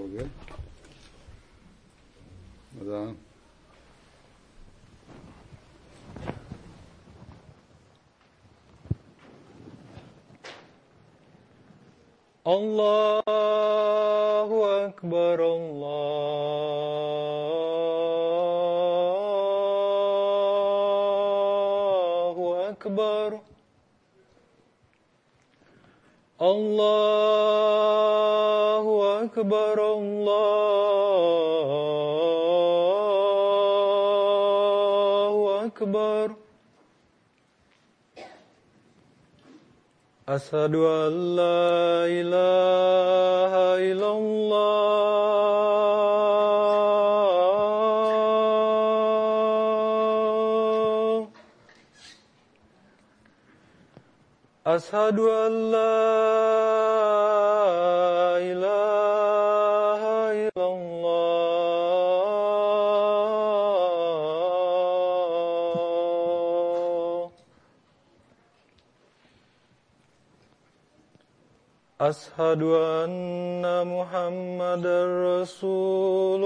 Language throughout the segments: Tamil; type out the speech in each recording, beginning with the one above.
हो गया अजान الله أكبر الله أكبر الله أكبر الله أكبر أشهد أن لا إله إلا الله أشهد أن لا إله إلا الله أشهد أن محمدا رسول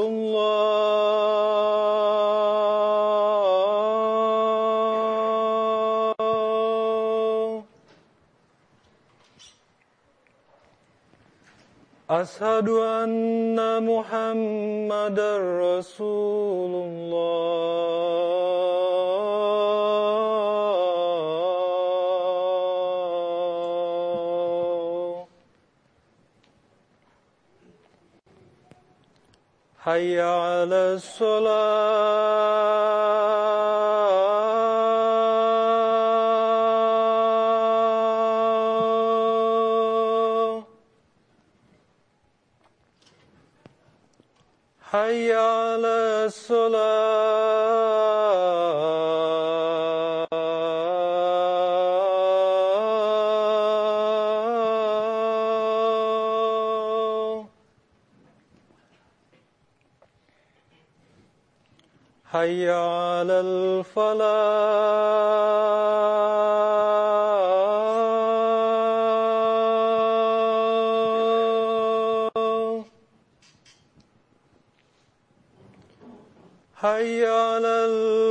الله أشهد أن محمدا رسول الله حي على الصلاة حي على الصلاة حي على الفلاح حي على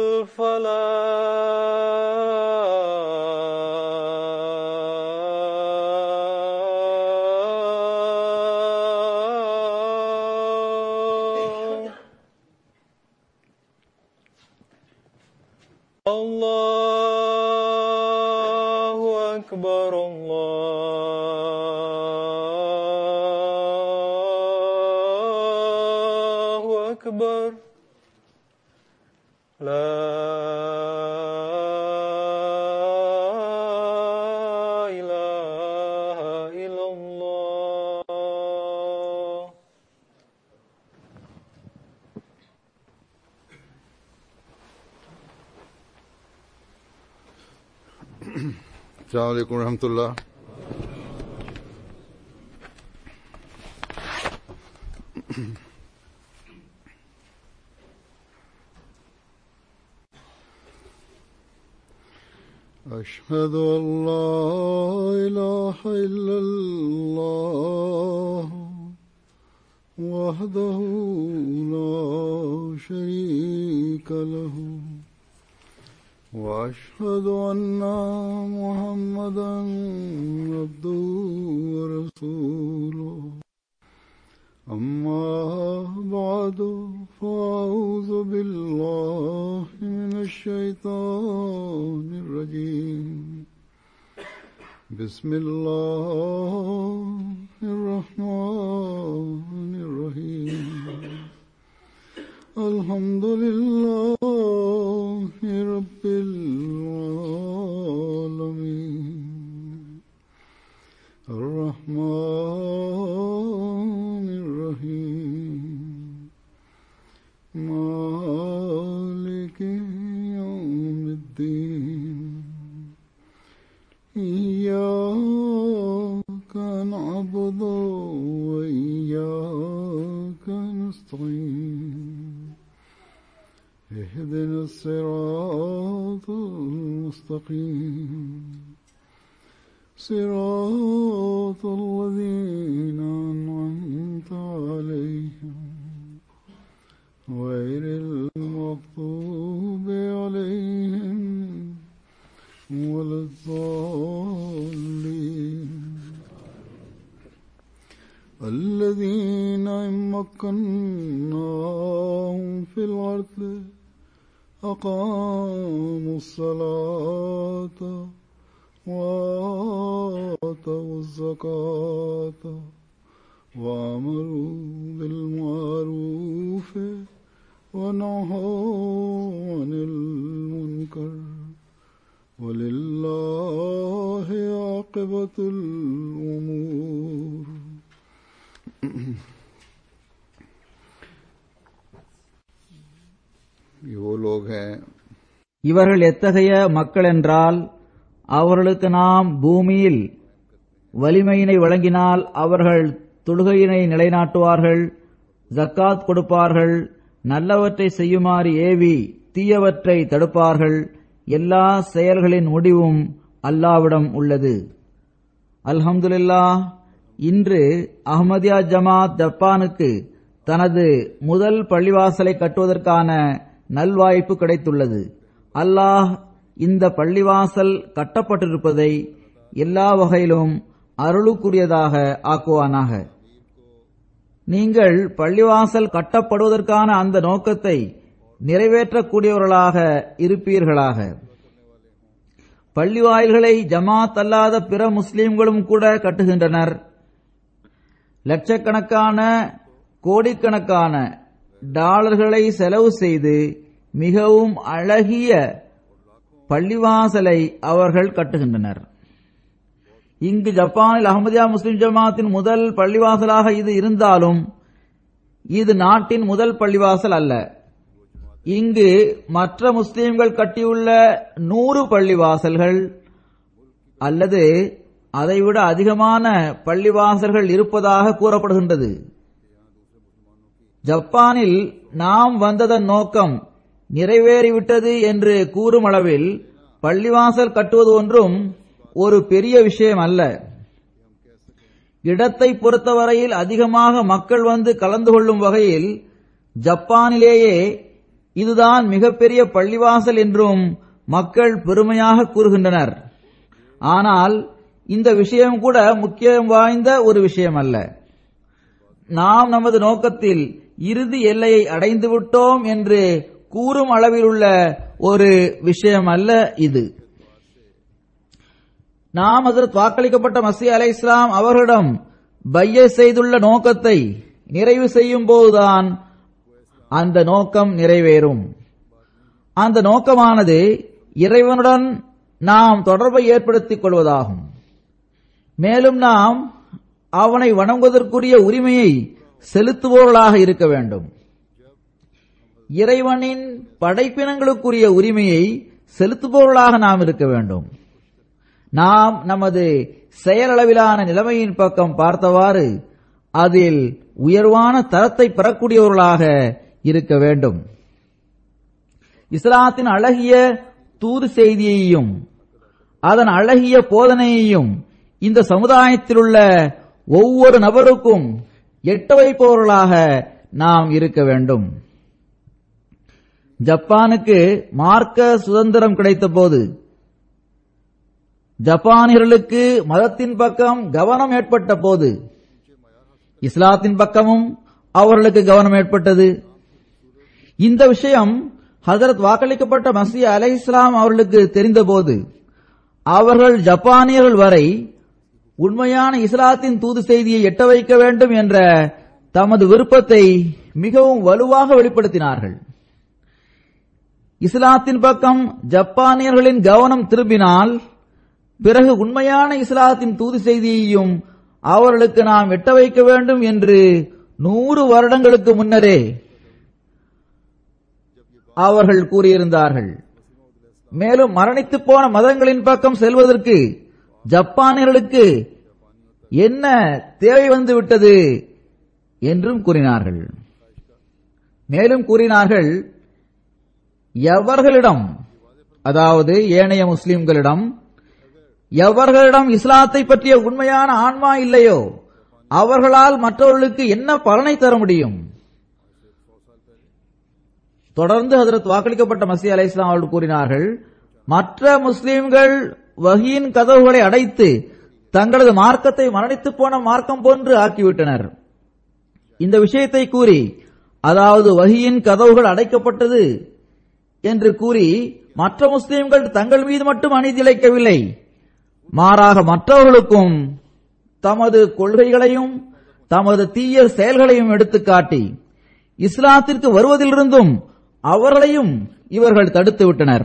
الفلاح الله أكبر الله أكبر لا إله إلا الله السلام عليكم ورحمة الله أشهد أن لا إله إلا الله وحده لا شريك له وأشهد أن محمدا عبده ورسوله أما بعد فأعوذ بالله من الشيطان الرجيم بسم الله الرحمن الرحيم الحمد لله رب العالمين الرحمن الرحيم مالك يوم الدين إياك نعبد وإياك نستعين اهدنا الصراط المستقيم صراط الذين أنعمت أنعمت عليهم غير المغضوب عليهم ولا الضالين الذين إن مكناهم في الأرض أقاموا الصلاة وآتوا الزكاة وأمروا بالمعروف ونهوا عن المنكر ولله عاقبة الأمور ये वो लोग हैं இவர்கள் எத்தகைய மக்கள் என்றால் அவர்களுக்கு நாம் பூமியில் வலிமையினை வழங்கினால் அவர்கள் தொழுகையினை நிலைநாட்டுவார்கள் ஜக்காத் கொடுப்பார்கள் நல்லவற்றை செய்யுமாறு ஏவி தீயவற்றை தடுப்பார்கள் எல்லா செயல்களின் முடிவும் அல்லாவிடம் உள்ளது அல்ஹம்துலில்லாஹ் இன்று அஹ்மதியா ஜமாத் ஜப்பானுக்கு தனது முதல் பள்ளிவாசலை கட்டுவதற்கான நல்வாய்ப்பு கிடைத்துள்ளது அல்லாஹ் இந்த பள்ளிவாசல் கட்டப்பட்டிருப்பதை எல்லா வகையிலும் அருளுக்குரியதாக ஆக்குவானாக நீங்கள் பள்ளிவாசல் கட்டப்படுவதற்கான அந்த நோக்கத்தை நிறைவேற்றக்கூடியவர்களாக இருப்பீர்களாக பள்ளிவாயில்களை ஜமாத் அல்லாத பிற முஸ்லிம்களும் கூட கட்டுகின்றனர் லட்சக்கணக்கான கோடிக்கணக்கான டாலர்களை செலவு செய்து மிகவும் அழகிய பள்ளிவாசலை அவர்கள் கட்டுகின்றனர் இங்கு ஜப்பானில் அகமதியா முஸ்லிம் ஜமாத்தின் முதல் பள்ளிவாசலாக இது இருந்தாலும் இது நாட்டின் முதல் பள்ளிவாசல் அல்ல இங்கு மற்ற முஸ்லிம்கள் கட்டியுள்ள நூறு பள்ளிவாசல்கள் அல்லது அதைவிட அதிகமான பள்ளிவாசல்கள் இருப்பதாக கூறப்படுகின்றது ஜப்பானில் நாம் வந்ததன் நோக்கம் நிறைவேறிவிட்டது என்று கூறும் அளவில் பள்ளிவாசல் கட்டுவது ஒன்றும் ஒரு பெரிய விஷயம் அல்ல இடத்தை பொறுத்தவரையில் அதிகமாக மக்கள் வந்து கலந்து கொள்ளும் வகையில் ஜப்பானிலேயே இதுதான் மிகப்பெரிய பள்ளிவாசல் என்றும் மக்கள் பெருமையாக கூறுகின்றனர் ஆனால் இந்த விஷயம் கூட முக்கியம் வாய்ந்த ஒரு விஷயம் அல்ல நாம் நமது நோக்கத்தில் இறுதி எல்லையை அடைந்து விட்டோம் என்று கூறும் அளவில் உள்ள ஒரு விஷயம் அல்ல இது நாம் அதற்கு வாக்களிக்கப்பட்ட மசி அலை இஸ்லாம் அவர்களிடம் பைய செய்துள்ள நோக்கத்தை நிறைவு செய்யும் போதுதான் அந்த நோக்கம் நிறைவேறும் அந்த நோக்கமானது இறைவனுடன் நாம் தொடர்பை ஏற்படுத்திக் கொள்வதாகும் மேலும் நாம் அவனை வணங்குவதற்குரிய உரிமையை செலுத்துவோர்களாக இருக்க வேண்டும் இறைவனின் படைப்பினங்களுக்குரிய உரிமையை செலுத்துபவர்களாக நாம் இருக்க வேண்டும் நாம் நமது செயலளவிலான நிலைமையின் பக்கம் பார்த்தவாறு அதில் உயர்வான தரத்தை பெறக்கூடியவர்களாக இருக்க வேண்டும் இஸ்லாத்தின் அழகிய தூது செய்தியையும் அதன் அழகிய போதனையையும் இந்த சமுதாயத்தில் உள்ள ஒவ்வொரு நபருக்கும் எட்ட வைப்பவர்களாக நாம் இருக்க வேண்டும் ஜப்பானுக்கு மார்க்க சுதந்திரம் கிடைத்த போது ஜப்பானியர்களுக்கு மதத்தின் பக்கம் கவனம் ஏற்பட்ட போது இஸ்லாத்தின் பக்கமும் அவர்களுக்கு கவனம் ஏற்பட்டது இந்த விஷயம் ஹசரத் வாக்களிக்கப்பட்ட மசி அலை இஸ்லாம் அவர்களுக்கு தெரிந்தபோது அவர்கள் ஜப்பானியர்கள் வரை உண்மையான இஸ்லாத்தின் தூது செய்தியை எட்ட வைக்க வேண்டும் என்ற தமது விருப்பத்தை மிகவும் வலுவாக வெளிப்படுத்தினார்கள் இஸ்லாத்தின் பக்கம் ஜப்பானியர்களின் கவனம் திரும்பினால் பிறகு உண்மையான இஸ்லாத்தின் தூது செய்தியையும் அவர்களுக்கு நாம் எட்ட வைக்க வேண்டும் என்று நூறு வருடங்களுக்கு முன்னரே அவர்கள் கூறியிருந்தார்கள் மேலும் மரணித்து போன மதங்களின் பக்கம் செல்வதற்கு ஜப்பானியர்களுக்கு என்ன தேவை வந்து விட்டது என்றும் கூறினார்கள் மேலும் கூறினார்கள் எவர்களிடம் அதாவது ஏனைய முஸ்லிம்களிடம் எவர்களிடம் இஸ்லாத்தை பற்றிய உண்மையான ஆன்மா இல்லையோ அவர்களால் மற்றவர்களுக்கு என்ன பலனை தர முடியும் தொடர்ந்து ஹதரத் வாக்களிக்கப்பட்ட மசி அலை இஸ்லாம் அவர்கள் கூறினார்கள் மற்ற முஸ்லிம்கள் வகியின் கதவுகளை அடைத்து தங்களது மார்க்கத்தை மரணித்து போன மார்க்கம் போன்று ஆக்கிவிட்டனர் இந்த விஷயத்தை கூறி அதாவது வகியின் கதவுகள் அடைக்கப்பட்டது என்று கூறி மற்ற முஸ்லிம்கள் தங்கள் மீது மட்டும் அநீதிழைக்கவில்லை மாறாக மற்றவர்களுக்கும் தமது கொள்கைகளையும் தமது தீய செயல்களையும் எடுத்துக்காட்டி இஸ்லாத்திற்கு வருவதிலிருந்தும் அவர்களையும் இவர்கள் தடுத்து விட்டனர்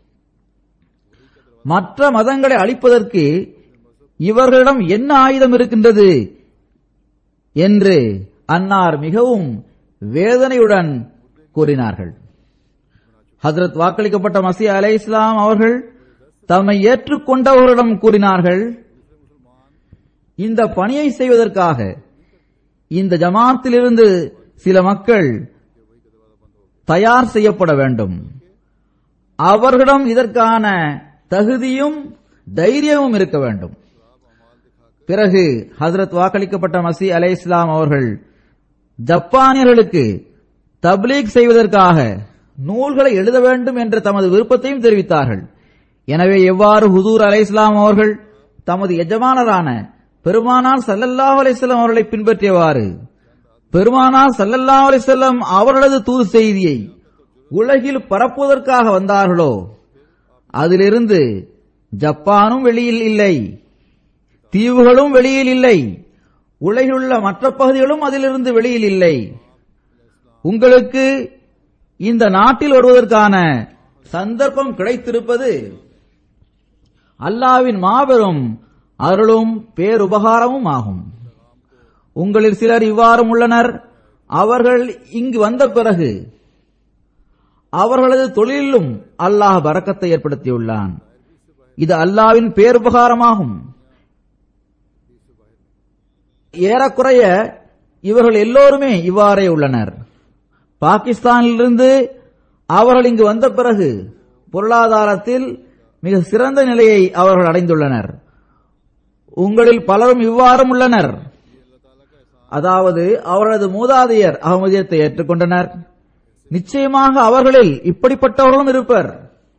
மற்ற மதங்களை அழிப்பதற்கு இவர்களிடம் என்ன ஆயுதம் இருக்கின்றது என்று அன்னார் மிகவும் வேதனையுடன் கூறினார்கள் ஹதரத் வாக்களிக்கப்பட்ட மசி அலை இஸ்லாம் அவர்கள் தம்மை ஏற்றுக்கொண்டவர்களிடம் கூறினார்கள் இந்த பணியை செய்வதற்காக இந்த ஜமாத்திலிருந்து சில மக்கள் தயார் செய்யப்பட வேண்டும் அவர்களிடம் இதற்கான தகுதியும் தைரியமும் இருக்க வேண்டும் பிறகு ஹசரத் வாக்களிக்கப்பட்ட மசி அலை இஸ்லாம் அவர்கள் ஜப்பானியர்களுக்கு தப்லீக் செய்வதற்காக நூல்களை எழுத வேண்டும் என்ற தமது விருப்பத்தையும் தெரிவித்தார்கள் எனவே எவ்வாறு ஹுதூர் அலை இஸ்லாம் அவர்கள் தமது எஜமானரான பெருமானார் சல்லல்லாஹு அலைஹிஸ்ஸலாம் அவர்களை பின்பற்றியவாறு பெருமானார் சல்லல்லாஹு அலைஹிஸ்ஸலாம் அவர்களது தூது செய்தியை உலகில் பரப்புவதற்காக வந்தார்களோ அதிலிருந்து ஜப்பானும் வெளியில் இல்லை தீவுகளும் வெளியில் இல்லை உலகில் உள்ள மற்ற பகுதிகளும் அதிலிருந்து வெளியில் இல்லை உங்களுக்கு இந்த நாட்டில் வருவதற்கான சந்தர்ப்பம் கிடைத்திருப்பது அல்லாவின் மாபெரும் அருளும் பேருபகாரமும் ஆகும் உங்களில் சிலர் இவ்வாறும் உள்ளனர் அவர்கள் இங்கு வந்த பிறகு அவர்களது தொழிலிலும் அல்லாஹ் பறக்கத்தை ஏற்படுத்தியுள்ளான் இது அல்லாவின் பேருபகாரமாகும் ஏறக்குறைய இவர்கள் எல்லோருமே இவ்வாறே உள்ளனர் பாகிஸ்தானிலிருந்து அவர்கள் இங்கு வந்த பிறகு பொருளாதாரத்தில் மிக சிறந்த நிலையை அவர்கள் அடைந்துள்ளனர் உங்களில் பலரும் இவ்வாறும் உள்ளனர் அதாவது அவரது மூதாதையர் அகமதியத்தை ஏற்றுக்கொண்டனர் நிச்சயமாக அவர்களில் இப்படிப்பட்டவர்களும் இருப்பர்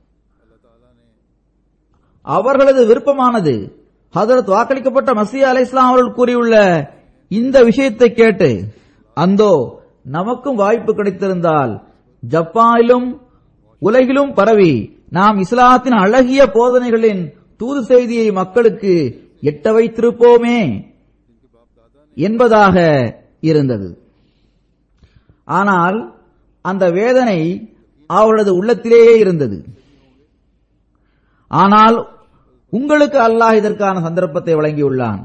அவர்களது விருப்பமானது ஹதரத் வாக்களிக்கப்பட்ட மசீா அலை இஸ்லாம் அவர்கள் கூறியுள்ள இந்த விஷயத்தை கேட்டு அந்தோ நமக்கும் வாய்ப்பு கிடைத்திருந்தால் ஜப்பானிலும் உலகிலும் பரவி நாம் இஸ்லாத்தின் அழகிய போதனைகளின் தூது செய்தியை மக்களுக்கு எட்ட வைத்திருப்போமே என்பதாக இருந்தது ஆனால் அந்த வேதனை அவரது உள்ளத்திலேயே இருந்தது ஆனால் உங்களுக்கு அல்லாஹ் இதற்கான சந்தர்ப்பத்தை வழங்கியுள்ளான்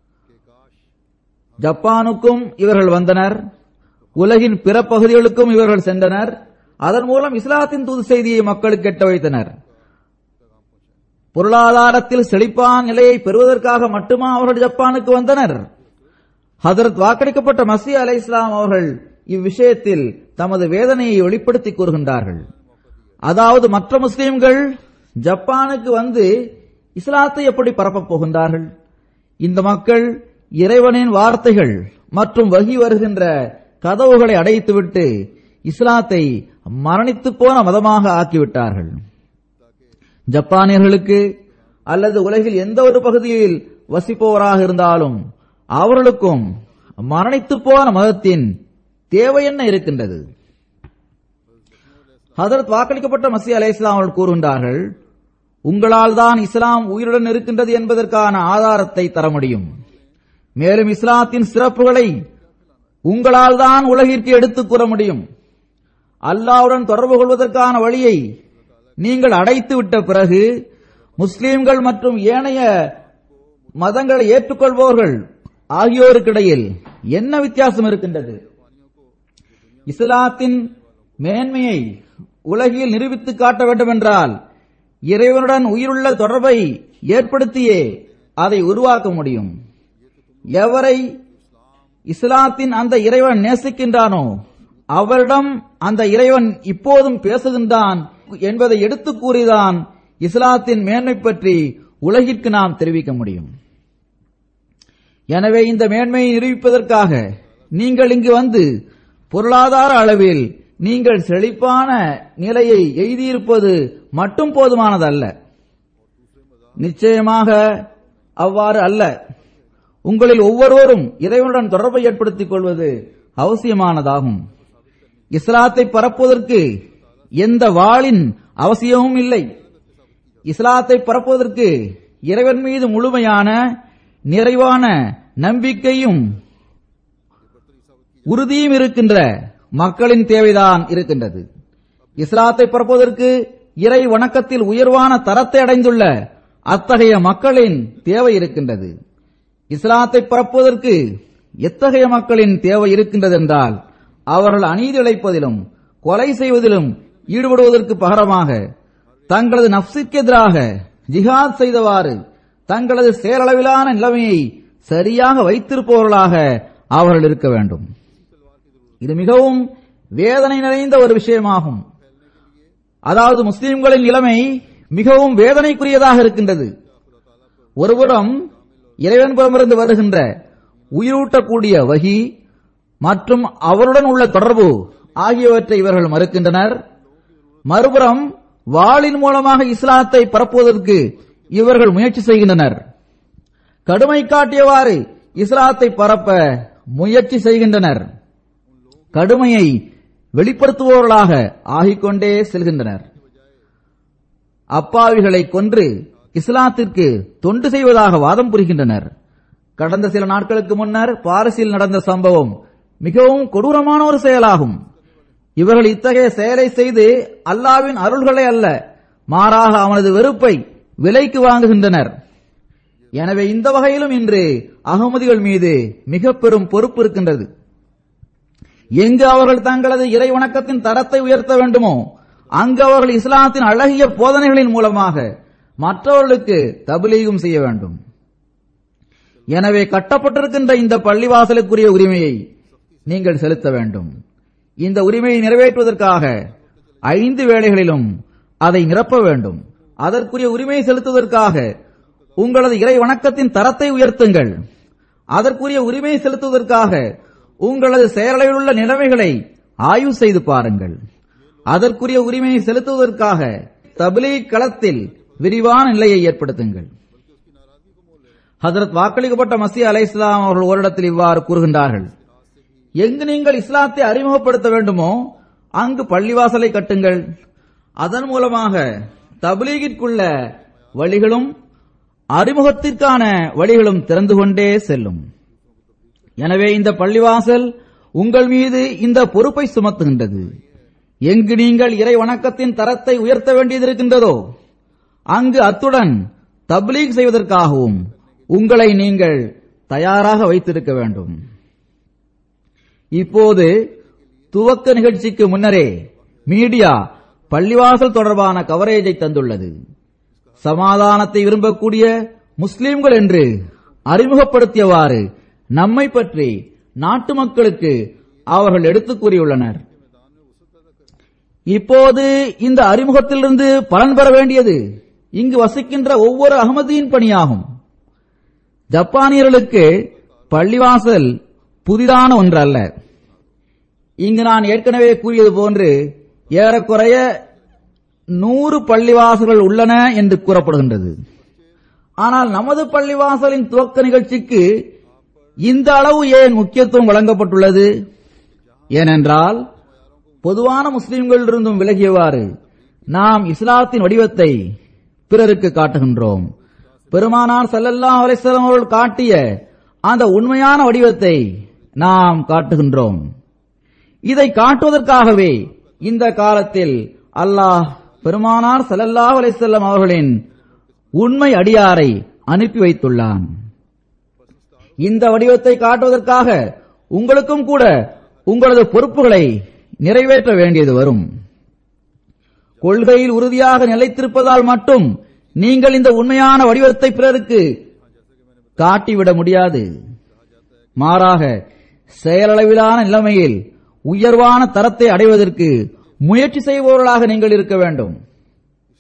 ஜப்பானுக்கும் இவர்கள் வந்தனர் உலகின் பிற பகுதிகளுக்கும் இவர்கள் சென்றனர் அதன் மூலம் இஸ்லாத்தின் தூது செய்தியை மக்களுக்கு எட்ட வைத்தனர் பொருளாதாரத்தில் செழிப்பான நிலையை பெறுவதற்காக மட்டுமா அவர்கள் ஜப்பானுக்கு வந்தனர் ஹதரத் வாக்களிக்கப்பட்ட மசி அலை இஸ்லாம் அவர்கள் இவ்விஷயத்தில் தமது வேதனையை வெளிப்படுத்தி கூறுகின்றார்கள் அதாவது மற்ற முஸ்லிம்கள் ஜப்பானுக்கு வந்து இஸ்லாத்தை எப்படி பரப்பப் போகின்றார்கள் இந்த மக்கள் இறைவனின் வார்த்தைகள் மற்றும் வகி வருகின்ற கதவுகளை அடைத்துவிட்டு இஸ்லாத்தை மரணித்து போன மதமாக ஆக்கிவிட்டார்கள் ஜப்பானியர்களுக்கு அல்லது உலகில் எந்த ஒரு பகுதியில் வசிப்பவராக இருந்தாலும் அவர்களுக்கும் மரணித்து போன மதத்தின் தேவை என்ன இருக்கின்றது ஹதரத் வாக்களிக்கப்பட்ட மசி அலை இஸ்லாம் அவர்கள் கூறுகின்றார்கள் உங்களால் தான் இஸ்லாம் உயிருடன் இருக்கின்றது என்பதற்கான ஆதாரத்தை தர முடியும் மேலும் இஸ்லாத்தின் சிறப்புகளை உங்களால் தான் உலகிற்கு எடுத்துக் கூற முடியும் அல்லாவுடன் தொடர்பு கொள்வதற்கான வழியை நீங்கள் அடைத்து விட்ட பிறகு முஸ்லிம்கள் மற்றும் ஏனைய மதங்களை ஏற்றுக்கொள்பவர்கள் ஆகியோருக்கிடையில் என்ன வித்தியாசம் இருக்கின்றது இஸ்லாத்தின் மேன்மையை உலகில் நிரூபித்து காட்ட வேண்டும் என்றால் இறைவனுடன் உயிருள்ள தொடர்பை ஏற்படுத்தியே அதை உருவாக்க முடியும் எவரை இஸ்லாத்தின் அந்த இறைவன் நேசிக்கின்றானோ அவரிடம் அந்த இறைவன் இப்போதும் பேசுகின்றான் என்பதை எடுத்து கூறிதான் இஸ்லாத்தின் மேன்மை பற்றி உலகிற்கு நாம் தெரிவிக்க முடியும் எனவே இந்த மேன்மையை நிரூபிப்பதற்காக நீங்கள் இங்கு வந்து பொருளாதார அளவில் நீங்கள் செழிப்பான நிலையை எய்தியிருப்பது மட்டும் போதுமானதல்ல நிச்சயமாக அவ்வாறு அல்ல உங்களில் ஒவ்வொருவரும் இறைவனுடன் தொடர்பை ஏற்படுத்திக் கொள்வது அவசியமானதாகும் இஸ்லாத்தை பரப்புவதற்கு எந்த வாளின் அவசியமும் இல்லை இஸ்லாத்தை பரப்புவதற்கு இறைவன் மீது முழுமையான நிறைவான நம்பிக்கையும் உறுதியும் இருக்கின்ற மக்களின் தேவைதான் இருக்கின்றது இஸ்லாத்தை பரப்புவதற்கு இறை வணக்கத்தில் உயர்வான தரத்தை அடைந்துள்ள அத்தகைய மக்களின் தேவை இருக்கின்றது இஸ்லாத்தை பரப்புவதற்கு எத்தகைய மக்களின் தேவை இருக்கின்றது என்றால் அவர்கள் அநீதி இழைப்பதிலும் கொலை செய்வதிலும் ஈடுபடுவதற்கு பகரமாக தங்களது நப்சிற்கு எதிராக ஜிஹாத் செய்தவாறு தங்களது செயலளவிலான நிலைமையை சரியாக வைத்திருப்பவர்களாக அவர்கள் இருக்க வேண்டும் இது மிகவும் வேதனை நிறைந்த ஒரு விஷயமாகும் அதாவது முஸ்லிம்களின் நிலைமை மிகவும் வேதனைக்குரியதாக இருக்கின்றது ஒருபுறம் இறைவன்புறமிருந்து வருகின்ற உயிரூட்டக்கூடிய வகி மற்றும் அவருடன் உள்ள தொடர்பு ஆகியவற்றை இவர்கள் மறுக்கின்றனர் மறுபுறம் வாளின் மூலமாக இஸ்லாத்தை பரப்புவதற்கு இவர்கள் முயற்சி செய்கின்றனர் கடுமை காட்டியவாறு இஸ்லாத்தை பரப்ப முயற்சி செய்கின்றனர் கடுமையை வெளிப்படுத்துபவர்களாக ஆகிக்கொண்டே செல்கின்றனர் அப்பாவிகளை கொன்று இஸ்லாத்திற்கு தொண்டு செய்வதாக வாதம் புரிகின்றனர் கடந்த சில நாட்களுக்கு முன்னர் பாரிஸில் நடந்த சம்பவம் மிகவும் கொடூரமான ஒரு செயலாகும் இவர்கள் இத்தகைய செயலை செய்து அல்லாவின் அருள்களை அல்ல மாறாக அவனது வெறுப்பை விலைக்கு வாங்குகின்றனர் எனவே இந்த வகையிலும் இன்று அகமதிகள் மீது மிக பெரும் பொறுப்பு இருக்கின்றது எங்கு அவர்கள் தங்களது இறை வணக்கத்தின் தரத்தை உயர்த்த வேண்டுமோ அங்கு அவர்கள் இஸ்லாத்தின் அழகிய போதனைகளின் மூலமாக மற்றவர்களுக்கு தபிலீகம் செய்ய வேண்டும் எனவே கட்டப்பட்டிருக்கின்ற இந்த பள்ளிவாசலுக்குரிய உரிமையை நீங்கள் செலுத்த வேண்டும் இந்த உரிமையை நிறைவேற்றுவதற்காக ஐந்து வேளைகளிலும் அதை நிரப்ப வேண்டும் அதற்குரிய உரிமையை செலுத்துவதற்காக உங்களது இறை வணக்கத்தின் தரத்தை உயர்த்துங்கள் அதற்குரிய உரிமையை செலுத்துவதற்காக உங்களது செயலளவில் உள்ள நிலைமைகளை ஆய்வு செய்து பாருங்கள் அதற்குரிய உரிமையை செலுத்துவதற்காக தபிலீக் களத்தில் விரிவான நிலையை ஏற்படுத்துங்கள் ஹதரத் வாக்களிக்கப்பட்ட மசி அலை இஸ்லாம் அவர்கள் ஓரிடத்தில் இவ்வாறு கூறுகின்றார்கள் எங்கு நீங்கள் இஸ்லாத்தை அறிமுகப்படுத்த வேண்டுமோ அங்கு பள்ளிவாசலை கட்டுங்கள் அதன் மூலமாக தபிலீகிற்குள்ள வழிகளும் அறிமுகத்திற்கான வழிகளும் திறந்து கொண்டே செல்லும் எனவே இந்த பள்ளிவாசல் உங்கள் மீது இந்த பொறுப்பை சுமத்துகின்றது எங்கு நீங்கள் இறை வணக்கத்தின் தரத்தை உயர்த்த வேண்டியதிருக்கின்றதோ அங்கு அத்துடன் தப்லீக் செய்வதற்காகவும் உங்களை நீங்கள் தயாராக வைத்திருக்க வேண்டும் இப்போது துவக்க நிகழ்ச்சிக்கு முன்னரே மீடியா பள்ளிவாசல் தொடர்பான கவரேஜை தந்துள்ளது சமாதானத்தை விரும்பக்கூடிய முஸ்லிம்கள் என்று அறிமுகப்படுத்தியவாறு நம்மை பற்றி நாட்டு மக்களுக்கு அவர்கள் எடுத்துக் கூறியுள்ளனர் இப்போது இந்த அறிமுகத்திலிருந்து பலன் பெற வேண்டியது இங்கு வசிக்கின்ற ஒவ்வொரு அகமதியின் பணியாகும் ஜப்பானியர்களுக்கு பள்ளிவாசல் புதிதான ஒன்றல்ல இங்கு நான் ஏற்கனவே கூறியது போன்று ஏறக்குறைய நூறு பள்ளிவாசல்கள் உள்ளன என்று கூறப்படுகின்றது ஆனால் நமது பள்ளிவாசலின் துவக்க நிகழ்ச்சிக்கு இந்த அளவு ஏன் முக்கியத்துவம் வழங்கப்பட்டுள்ளது ஏனென்றால் பொதுவான முஸ்லிம்களிலிருந்தும் விலகியவாறு நாம் இஸ்லாத்தின் வடிவத்தை பிறருக்கு காட்டுகின்றோம் பெருமானார் ஸல்லல்லாஹு அலைஹி வஸல்லம் அவர்கள் காட்டிய அந்த உண்மையான வடிவத்தை நாம் காட்டுகின்றோம் இதை காட்டுவதற்காகவே இந்த காலத்தில் அல்லாஹ் பெருமானார் ஸல்லல்லாஹு அலைஹி வஸல்லம் அவர்களின் உண்மை அடியாரை அனுப்பி வைத்துள்ளான் இந்த வடிவத்தை காட்டுவதற்காக உங்களுக்கும் கூட உங்களது பொறுப்புகளை நிறைவேற்ற வேண்டியது வரும் கொள்கையில் உறுதியாக நிலைத்திருப்பதால் மட்டும் நீங்கள் இந்த உண்மையான வடிவத்தை பிறருக்கு காட்டிவிட முடியாது மாறாக செயலளவிலான நிலைமையில் உயர்வான தரத்தை அடைவதற்கு முயற்சி செய்பவர்களாக நீங்கள் இருக்க வேண்டும்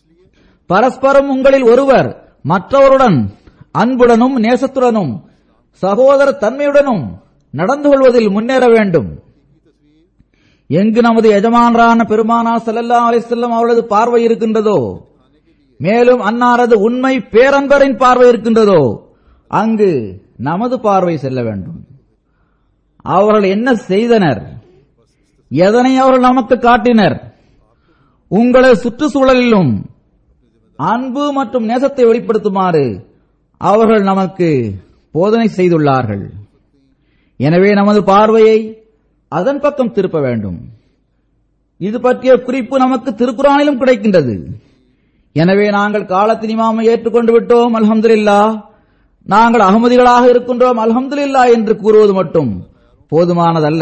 பரஸ்பரம் உங்களில் ஒருவர் மற்றவருடன் அன்புடனும் நேசத்துடனும் சகோதர தன்மையுடனும் நடந்து கொள்வதில் முன்னேற வேண்டும் எங்கு நமது எஜமானரான பெருமானார் ஸல்லல்லாஹு அலைஹி வஸல்லம் அவர்களது பார்வை இருக்கின்றதோ மேலும் அன்னாரது உண்மை பேரன்பரின் பார்வை இருக்கின்றதோ அங்கு நமது பார்வை செல்ல வேண்டும் அவர்கள் என்ன செய்தனர் எதனை அவர்கள் நமக்கு காட்டினர் உங்களது சுற்றுச்சூழலிலும் அன்பு மற்றும் நேசத்தை வெளிப்படுத்துமாறு அவர்கள் நமக்கு போதனை செய்துள்ளார்கள் எனவே நமது பார்வையை அதன் பக்கம் திருப்ப வேண்டும் இது பற்றிய குறிப்பு நமக்கு திருக்குறானிலும் கிடைக்கின்றது எனவே நாங்கள் காலத்தின் இமாமை ஏற்றுக்கொண்டு விட்டோம் அல்ஹம்துலில்லா நாங்கள் அகமதிகளாக இருக்கின்றோம் அல்ஹம்துலில்லா என்று கூறுவது மட்டும் போதுமானதல்ல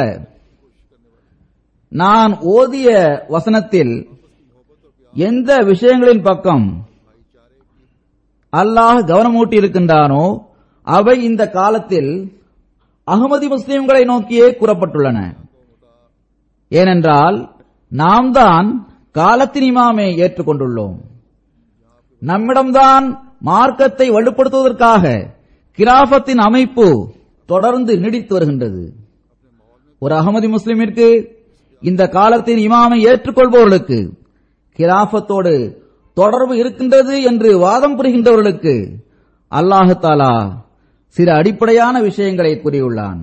நான் ஓதிய வசனத்தில் எந்த விஷயங்களின் பக்கம் அல்லாஹ் கவனமூட்டி இருக்கின்றானோ அவை இந்த காலத்தில் அகமதி முஸ்லிம்களை நோக்கியே கூறப்பட்டுள்ளன ஏனென்றால் நாம் தான் காலத்தின் இமாமை ஏற்றுக்கொண்டுள்ளோம் நம்மிடம்தான் மார்க்கத்தை வலுப்படுத்துவதற்காக கிராஃபத்தின் அமைப்பு தொடர்ந்து நீடித்து வருகின்றது ஒரு அகமதி முஸ்லிமிற்கு இந்த காலத்தின் இமாமை ஏற்றுக்கொள்பவர்களுக்கு கிராஃபத்தோடு தொடர்பு இருக்கின்றது என்று வாதம் புரிகின்றவர்களுக்கு அல்லாஹு தாலா சில அடிப்படையான விஷயங்களை கூறியுள்ளான்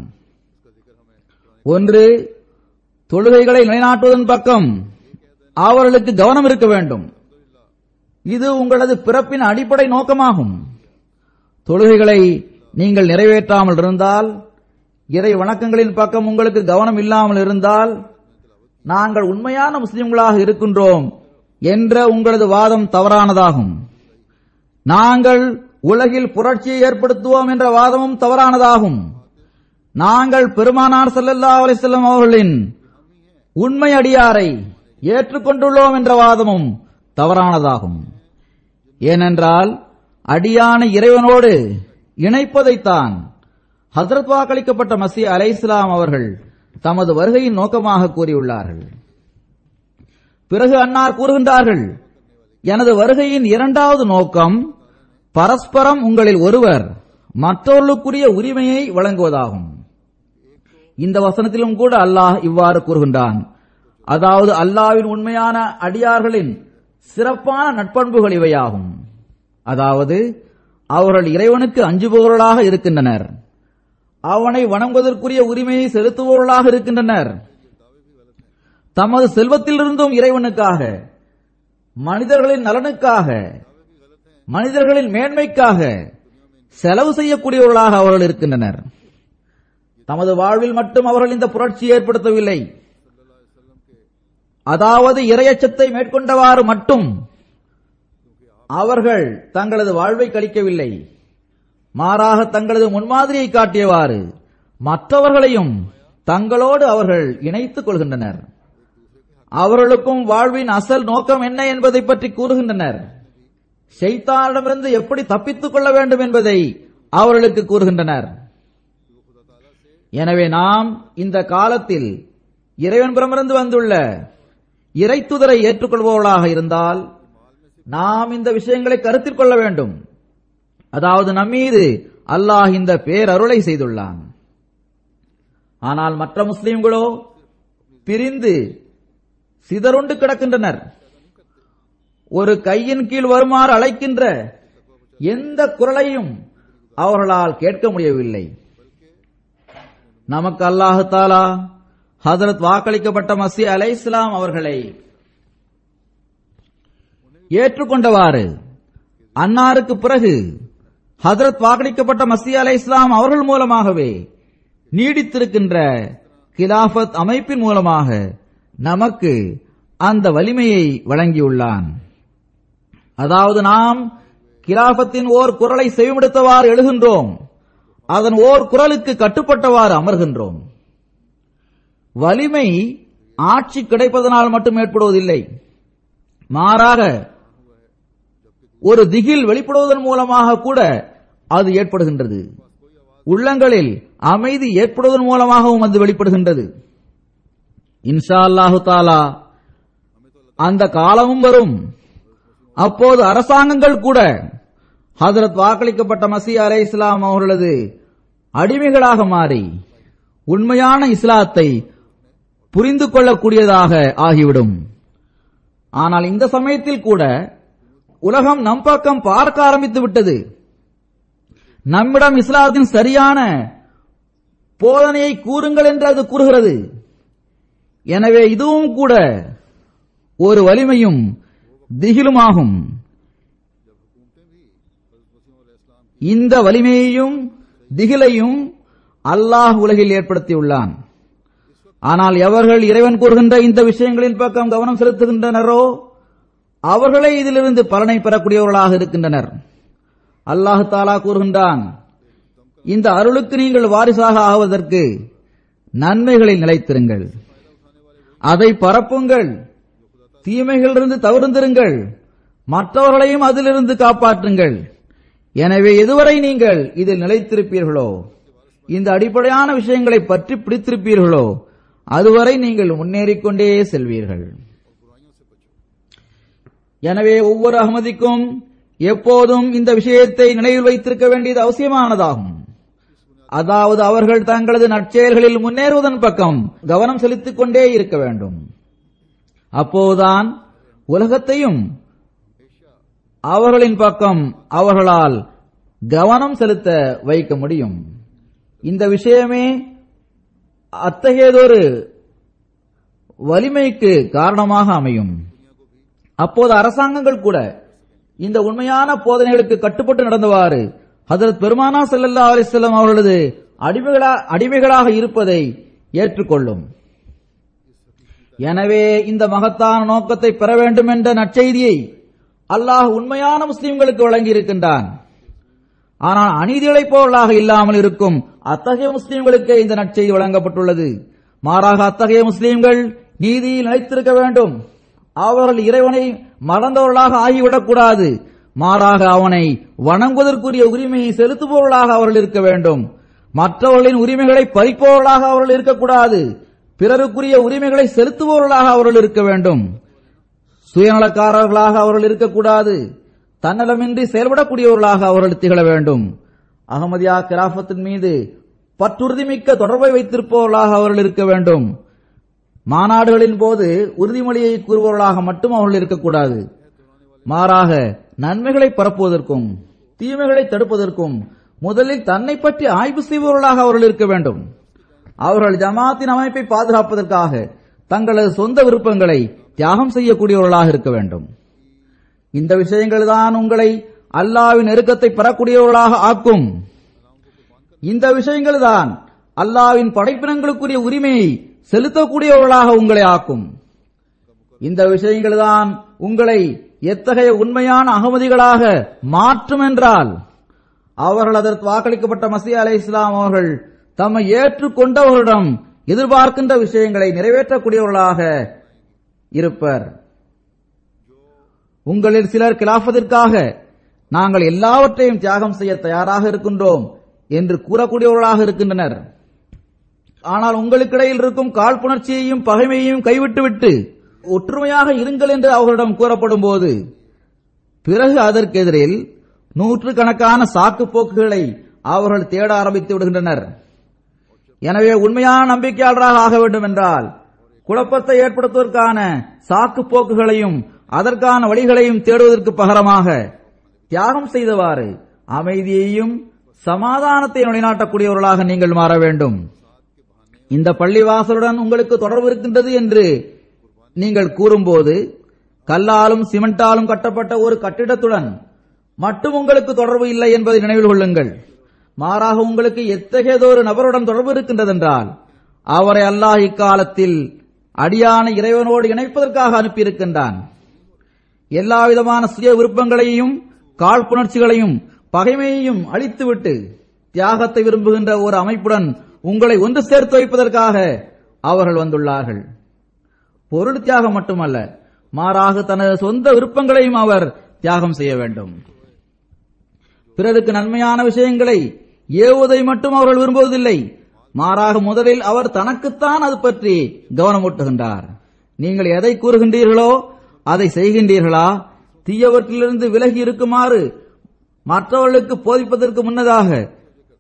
ஒன்று தொழுகைகளை நிலைநாட்டுவதன் பக்கம் அவர்களுக்கு கவனம் இருக்க வேண்டும் இது உங்களது பிறப்பின் அடிப்படை நோக்கமாகும் தொழுகைகளை நீங்கள் நிறைவேற்றாமல் இருந்தால் இறை வணக்கங்களின் பக்கம் உங்களுக்கு கவனம் இல்லாமல் இருந்தால் நாங்கள் உண்மையான முஸ்லிம்களாக இருக்கின்றோம் என்ற உங்களது வாதம் தவறானதாகும் நாங்கள் உலகில் புரட்சியை ஏற்படுத்துவோம் என்ற வாதமும் தவறானதாகும் நாங்கள் பெருமானார் ஸல்லல்லாஹு அலைஹி வஸல்லம் அவர்களின் உண்மை அடியாரை ஏற்றுக்கொண்டுள்ளோம் என்ற வாதமும் தவறானதாகும் ஏனென்றால் அடியான இறைவனோடு இணைப்பதைத்தான் ஹசரத் வாக்களிக்கப்பட்ட மசி அலை இஸ்லாம் அவர்கள் தமது வருகையின் நோக்கமாக கூறியுள்ளார்கள் பிறகு அன்னார் கூறுகின்றார்கள் எனது வருகையின் இரண்டாவது நோக்கம் பரஸ்பரம் உங்களில் ஒருவர் மற்றவர்களுக்குரிய உரிமையை வழங்குவதாகும் இந்த வசனத்திலும் கூட அல்லாஹ் இவ்வாறு கூறுகின்றான் அதாவது அல்லாவின் உண்மையான அடியார்களின் சிறப்பான நட்பண்புகள் இவையாகும் அதாவது அவர்கள் இறைவனுக்கு அஞ்சுபவர்களாக இருக்கின்றனர் அவனை வணங்குவதற்குரிய உரிமையை செலுத்துபவர்களாக இருக்கின்றனர் தமது செல்வத்திலிருந்தும் இறைவனுக்காக மனிதர்களின் நலனுக்காக மனிதர்களின் மேன்மைக்காக செலவு செய்யக்கூடியவர்களாக அவர்கள் இருக்கின்றனர் தமது வாழ்வில் மட்டும் அவர்கள் இந்த புரட்சி ஏற்படுத்தவில்லை அதாவது இரையச்சத்தை மேற்கொண்டவாறு மட்டும் அவர்கள் தங்களது வாழ்வை கழிக்கவில்லை மாறாக தங்களது முன்மாதிரியை காட்டியவாறு மற்றவர்களையும் தங்களோடு அவர்கள் இணைத்துக் கொள்கின்றனர் அவர்களுக்கும் வாழ்வின் அசல் நோக்கம் என்ன என்பதை பற்றி கூறுகின்றனர் ஷைத்தானிடமிருந்து எப்படி தப்பித்துக் கொள்ள வேண்டும் என்பதை அவர்களுக்கு கூறுகின்றனர் எனவே நாம் இந்த காலத்தில் இறைவன் புறமிருந்து வந்துள்ள இறைத்துதரை ஏற்றுக்கொள்பவர்களாக இருந்தால் நாம் இந்த விஷயங்களை கருத்தில் கொள்ள வேண்டும் அதாவது நம்மீது அல்லாஹ் இந்த பேரருளை செய்துள்ளான் ஆனால் மற்ற முஸ்லிம்களோ பிரிந்து சிதறுண்டு கிடக்கின்றனர் ஒரு கையின் கீழ் வருமாறு அழைக்கின்ற எந்த குரலையும் அவர்களால் கேட்க முடியவில்லை நமக்கு அல்லாஹு தாலா ஹதரத் வாக்களிக்கப்பட்ட மசி அலை இஸ்லாம் அவர்களை ஏற்றுக்கொண்டவாறு அன்னாருக்கு பிறகு ஹதரத் வாக்களிக்கப்பட்ட மசி அலை இஸ்லாம் அவர்கள் மூலமாகவே நீடித்திருக்கின்ற கிலாஃபத் அமைப்பின் மூலமாக நமக்கு அந்த வலிமையை வழங்கியுள்ளான் அதாவது நாம் கிலாபத்தின் ஓர் குரலை செவிமடுத்தவாறு எழுகின்றோம் அதன் ஓர் குரலுக்கு கட்டுப்பட்டவாறு அமர்கின்றோம் வலிமை ஆட்சி கிடைப்பதனால் மட்டும் ஏற்படுவதில்லை மாறாக ஒரு திகில் வெளிப்படுவதன் மூலமாக கூட அது ஏற்படுகின்றது உள்ளங்களில் அமைதி ஏற்படுவதன் மூலமாகவும் அது வெளிப்படுகின்றது இன்ஷா அல்லாஹு தாலா அந்த காலமும் வரும் அப்போது அரசாங்கங்கள் கூட ஹதரத் வாக்களிக்கப்பட்ட மசி அலை இஸ்லாம் அவர்களது அடிமைகளாக மாறி உண்மையான இஸ்லாத்தை புரிந்து கொள்ளக்கூடியதாக ஆகிவிடும் ஆனால் இந்த சமயத்தில் கூட உலகம் நம் பக்கம் பார்க்க ஆரம்பித்து விட்டது நம்மிடம் இஸ்லாத்தின் சரியான போதனையை கூறுங்கள் என்று அது கூறுகிறது எனவே இதுவும் கூட ஒரு வலிமையும் திகிலுமாகும் இந்த வலிமையையும் திகிலையும் அல்லாஹ் உலகில் ஏற்படுத்தியுள்ளான் ஆனால் எவர்கள் இறைவன் கூறுகின்ற இந்த விஷயங்களின் பக்கம் கவனம் செலுத்துகின்றனரோ அவர்களே இதிலிருந்து பலனை பெறக்கூடியவர்களாக இருக்கின்றனர் அல்லாஹு தாலா கூறுகின்றான் இந்த அருளுக்கு நீங்கள் வாரிசாக ஆவதற்கு நன்மைகளில் நிலைத்திருங்கள் அதை பரப்புங்கள் தீமைகளிலிருந்து தவிர்ந்திருங்கள் மற்றவர்களையும் அதிலிருந்து காப்பாற்றுங்கள் எனவே எதுவரை நீங்கள் இதில் நிலைத்திருப்பீர்களோ இந்த அடிப்படையான விஷயங்களை பற்றி பிடித்திருப்பீர்களோ அதுவரை நீங்கள் முன்னேறிக் கொண்டே செல்வீர்கள் எனவே ஒவ்வொரு அகமதிக்கும் எப்போதும் இந்த விஷயத்தை நினைவில் வைத்திருக்க வேண்டியது அவசியமானதாகும் அதாவது அவர்கள் தங்களது நற்செயல்களில் முன்னேறுவதன் பக்கம் கவனம் செலுத்திக் கொண்டே இருக்க வேண்டும் அப்போதுதான் உலகத்தையும் அவர்களின் பக்கம் அவர்களால் கவனம் செலுத்த வைக்க முடியும் இந்த விஷயமே அத்தகையதொரு வலிமைக்கு காரணமாக அமையும் அப்போது அரசாங்கங்கள் கூட இந்த உண்மையான போதனைகளுக்கு கட்டுப்பட்டு நடந்தவாறு ஹதரத் பெருமானா ஸல்லல்லாஹு அலைஹி வஸல்லம் அவர்களது அடிமைகளா அடிமைகளாக இருப்பதை ஏற்றுக்கொள்ளும் எனவே இந்த மகத்தான நோக்கத்தை பெற வேண்டும் என்ற நற்செய்தியை அல்லாஹ் உண்மையான முஸ்லிம்களுக்கு வழங்கி இருக்கின்றான் ஆனால் அநீதிகளைப் போலாக இல்லாமல் இருக்கும் அத்தகைய முஸ்லிம்களுக்கே இந்த நற்செய்தி வழங்கப்பட்டுள்ளது மாறாக அத்தகைய முஸ்லிம்கள் நீதியில் நிலைத்திருக்க வேண்டும் அவர்கள் இறைவனை மறந்தவர்களாக ஆகிவிடக்கூடாது மாறாக அவனை வணங்குவதற்குரிய உரிமையை செலுத்துபவர்களாக அவர்கள் இருக்க வேண்டும் மற்றவர்களின் உரிமைகளை பறிப்பவர்களாக அவர்கள் இருக்கக்கூடாது பிறருக்குரிய உரிமைகளை செலுத்துபவர்களாக அவர்கள் இருக்க வேண்டும் சுயநலக்காரர்களாக அவர்கள் இருக்கக்கூடாது தன்னலமின்றி செயல்படக்கூடியவர்களாக அவர்கள் திகழ வேண்டும் அகமதியா கிராஃபத்தின் மீது பற்றுறுதிமிக்க தொடர்பை வைத்திருப்பவர்களாக அவர்கள் இருக்க வேண்டும் மாநாடுகளின் போது உறுதிமொழியை கூறுபவர்களாக மட்டும் அவர்கள் இருக்கக்கூடாது மாறாக நன்மைகளை பரப்புவதற்கும் தீமைகளை தடுப்பதற்கும் முதலில் தன்னை பற்றி ஆய்வு செய்பவர்களாக அவர்கள் இருக்க வேண்டும் அவர்கள் ஜமாத்தின் அமைப்பை பாதுகாப்பதற்காக தங்களது சொந்த விருப்பங்களை தியாகம் செய்யக்கூடியவர்களாக இருக்க வேண்டும் இந்த விஷயங்கள் தான் உங்களை அல்லாவின் நெருக்கத்தை பெறக்கூடியவர்களாக ஆக்கும் இந்த விஷயங்கள் தான் அல்லாவின் படைப்பினங்களுக்குரிய உரிமையை செலுத்தக்கூடியவர்களாக உங்களை ஆக்கும் இந்த விஷயங்கள் தான் உங்களை எத்தகைய உண்மையான அகமதிகளாக மாற்றும் என்றால் அவர்கள் அதற்கு வாக்களிக்கப்பட்ட மசி அலை இஸ்லாம் அவர்கள் தம்மை ஏற்றுக்கொண்டவர்களிடம் எதிர்பார்க்கின்ற விஷயங்களை நிறைவேற்றக்கூடியவர்களாக இருப்பர் உங்களில் சிலர் கிலாபத்திற்காக நாங்கள் எல்லாவற்றையும் தியாகம் செய்ய தயாராக இருக்கின்றோம் என்று கூறக்கூடியவர்களாக இருக்கின்றனர் ஆனால் உங்களுக்கிடையில் இருக்கும் காழ்ப்புணர்ச்சியையும் பகைமையையும் கைவிட்டுவிட்டு ஒற்றுமையாக இருங்கள் என்று அவர்களிடம் கூறப்படும் போது பிறகு அதற்கெதிரில் நூற்றுக்கணக்கான சாக்கு போக்குகளை அவர்கள் தேட ஆரம்பித்து விடுகின்றனர் எனவே உண்மையான நம்பிக்கையாளராக ஆக வேண்டும் என்றால் குழப்பத்தை ஏற்படுத்துவதற்கான சாக்கு போக்குகளையும் அதற்கான வழிகளையும் தேடுவதற்கு பகரமாக தியாகம் செய்தவாறு அமைதியையும் சமாதானத்தை நிலைநாட்டக்கூடியவர்களாக நீங்கள் மாற வேண்டும் இந்த பள்ளிவாசலுடன் உங்களுக்கு தொடர்பு இருக்கின்றது என்று நீங்கள் கூறும்போது கல்லாலும் சிமெண்டாலும் கட்டப்பட்ட ஒரு கட்டிடத்துடன் மட்டும் உங்களுக்கு தொடர்பு இல்லை என்பதை நினைவில் கொள்ளுங்கள் மாறாக உங்களுக்கு எத்தகையதொரு நபருடன் தொடர்பு இருக்கின்றதென்றால் அவரை அல்லாஹ் இக்காலத்தில் அடியான இறைவனோடு இணைப்பதற்காக அனுப்பியிருக்கின்றான் எல்லா விதமான சுய விருப்பங்களையும் காழ்ப்புணர்ச்சிகளையும் பகைமையையும் அழித்துவிட்டு தியாகத்தை விரும்புகின்ற ஒரு அமைப்புடன் உங்களை ஒன்று சேர்த்து வைப்பதற்காக அவர்கள் வந்துள்ளார்கள் பொருள் தியாகம் மட்டுமல்ல மாறாக தனது சொந்த விருப்பங்களையும் அவர் தியாகம் செய்ய வேண்டும் பிறருக்கு நன்மையான விஷயங்களை ஏவுவதை மட்டும் அவர்கள் விரும்புவதில்லை மாறாக முதலில் அவர் தனக்குத்தான் அது பற்றி கவனமூட்டுகின்றார் நீங்கள் எதை கூறுகின்றீர்களோ அதை செய்கின்றீர்களா தீயவற்றிலிருந்து விலகி இருக்குமாறு மற்றவர்களுக்கு போதிப்பதற்கு முன்னதாக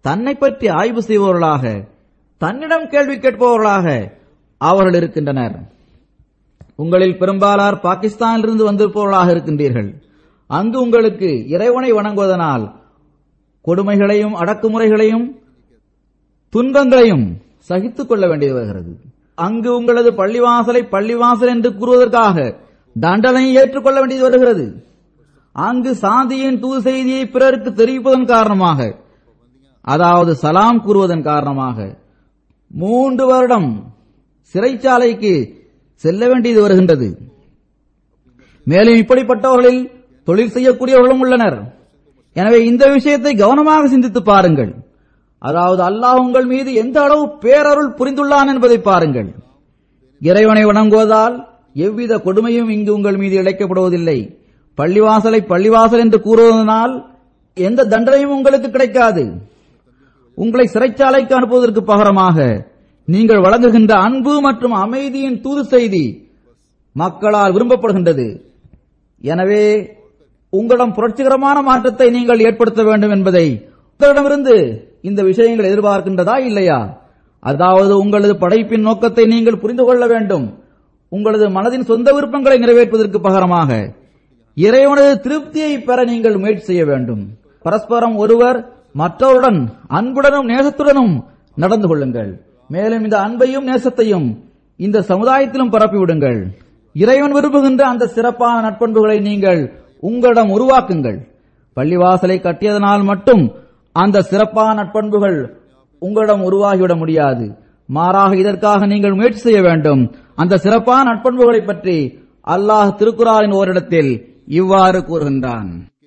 தன்னை பற்றி ஆய்வு செய்பவர்களாக தன்னிடம் கேள்வி கேட்பவர்களாக அவர்கள் இருக்கின்றனர் உங்களில் பெரும்பாலார் பாகிஸ்தானிலிருந்து வந்திருப்பவர்களாக இருக்கின்றீர்கள் அங்கு உங்களுக்கு இறைவனை வணங்குவதனால் கொடுமைகளையும் அடக்குமுறைகளையும் துன்பங்களையும் சகித்துக் கொள்ள வேண்டியது வருகிறது அங்கு உங்களது பள்ளிவாசலை பள்ளிவாசல் என்று கூறுவதற்காக தண்டனையை ஏற்றுக்கொள்ள வேண்டியது வருகிறது அங்கு சாந்தியின் தூது செய்தியை பிறருக்கு தெரிவிப்பதன் காரணமாக அதாவது சலாம் கூறுவதன் காரணமாக மூன்று வருடம் சிறைச்சாலைக்கு செல்ல வேண்டியது வருகின்றது மேலும் இப்படிப்பட்டவர்களில் தொழில் செய்யக்கூடியவர்களும் உள்ளனர் எனவே இந்த விஷயத்தை கவனமாக சிந்தித்து பாருங்கள் அதாவது அல்லாஹ் உங்கள் மீது எந்த அளவு பேரருள் புரிந்துள்ளான் என்பதை பாருங்கள் இறைவனை வணங்குவதால் எவ்வித கொடுமையும் இங்கு உங்கள் மீது இழைக்கப்படுவதில்லை பள்ளிவாசலை பள்ளிவாசல் என்று கூறுவதனால் எந்த தண்டனையும் உங்களுக்கு கிடைக்காது உங்களை சிறைச்சாலைக்கு அனுப்புவதற்கு பகரமாக நீங்கள் வழங்குகின்ற அன்பு மற்றும் அமைதியின் தூது செய்தி மக்களால் விரும்பப்படுகின்றது எனவே உங்களிடம் புரட்சிகரமான மாற்றத்தை நீங்கள் ஏற்படுத்த வேண்டும் என்பதை உங்களிடமிருந்து இந்த விஷயங்கள் எதிர்பார்க்கின்றதா இல்லையா அதாவது உங்களது படைப்பின் நோக்கத்தை நீங்கள் புரிந்து கொள்ள வேண்டும் உங்களது மனதின் சொந்த விருப்பங்களை நிறைவேற்றுவதற்கு பகரமாக இறைவனது திருப்தியை பெற நீங்கள் முயற்சி செய்ய வேண்டும் பரஸ்பரம் ஒருவர் மற்றவருடன் அன்புடனும் நேசத்துடனும் நடந்து கொள்ளுங்கள் மேலும் இந்த அன்பையும் நேசத்தையும் இந்த சமுதாயத்திலும் பரப்பிவிடுங்கள் இறைவன் விரும்புகின்ற அந்த சிறப்பான நட்பண்புகளை நீங்கள் உங்களிடம் உருவாக்குங்கள் பள்ளிவாசலை கட்டியதனால் மட்டும் அந்த சிறப்பான நட்பண்புகள் உங்களிடம் உருவாகிவிட முடியாது மாறாக இதற்காக நீங்கள் முயற்சி செய்ய வேண்டும் அந்த சிறப்பான நட்பண்புகளை பற்றி அல்லாஹ் திருக்குறாரின் ஓரிடத்தில் இவ்வாறு கூறுகின்றான்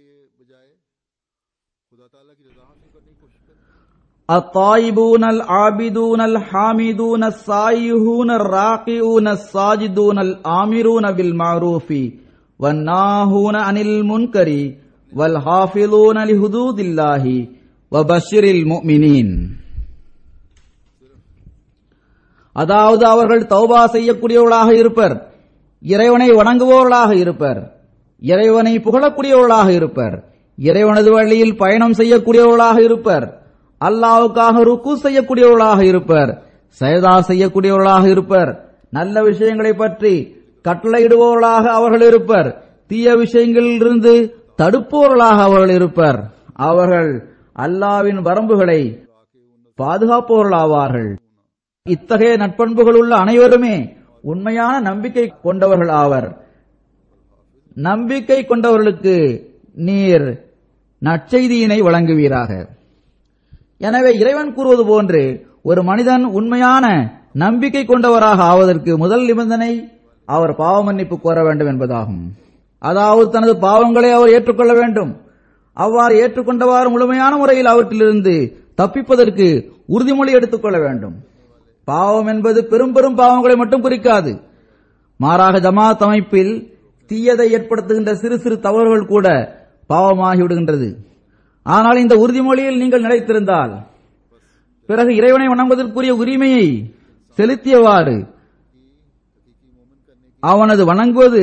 الطائبون العابدون الحامدون السائحون الراكعون الساجدون الآمرون بالمعروف والناهون عن المنكر والحافظون لحدود الله وبشر المؤمنين அதாவது அவர்கள் தௌபா செய்யக்கூடியவர்களாக இருப்பர் இறைவனை வணங்குபவர்களாக இருப்பர் இறைவனை புகழக்கூடியவர்களாக இருப்பர் இறைவனது வழியில் பயணம் செய்யக்கூடியவர்களாக இருப்பர் அல்லாவுக்காக ருக்கு செய்யக்கூடியவர்களாக இருப்பர் சயதா செய்யக்கூடியவர்களாக இருப்பர் நல்ல விஷயங்களை பற்றி கட்டளையிடுபவர்களாக அவர்கள் இருப்பர் தீய விஷயங்களிலிருந்து தடுப்பவர்களாக அவர்கள் இருப்பர் அவர்கள் அல்லாவின் வரம்புகளை பாதுகாப்பவர்களாவார்கள் இத்தகைய நட்பண்புகள் உள்ள அனைவருமே உண்மையான நம்பிக்கை கொண்டவர்கள் ஆவர் நம்பிக்கை கொண்டவர்களுக்கு நீர் நற்செய்தியினை வழங்குவீராக எனவே இறைவன் கூறுவது போன்று ஒரு மனிதன் உண்மையான நம்பிக்கை கொண்டவராக ஆவதற்கு முதல் நிபந்தனை அவர் பாவ மன்னிப்பு கோர வேண்டும் என்பதாகும் அதாவது தனது பாவங்களை அவர் ஏற்றுக்கொள்ள வேண்டும் அவ்வாறு ஏற்றுக்கொண்டவாறு முழுமையான முறையில் அவற்றிலிருந்து தப்பிப்பதற்கு உறுதிமொழி எடுத்துக்கொள்ள வேண்டும் பாவம் என்பது பெரும் பெரும் பாவங்களை மட்டும் குறிக்காது மாறாக ஜமாத் அமைப்பில் தீயதை ஏற்படுத்துகின்ற சிறு சிறு தவறுகள் கூட பாவமாகிவிடுகின்றது ஆனால் இந்த உறுதிமொழியில் நீங்கள் நிலைத்திருந்தால் பிறகு இறைவனை வணங்குவதற்குரிய உரிமையை செலுத்தியவாறு அவனது வணங்குவது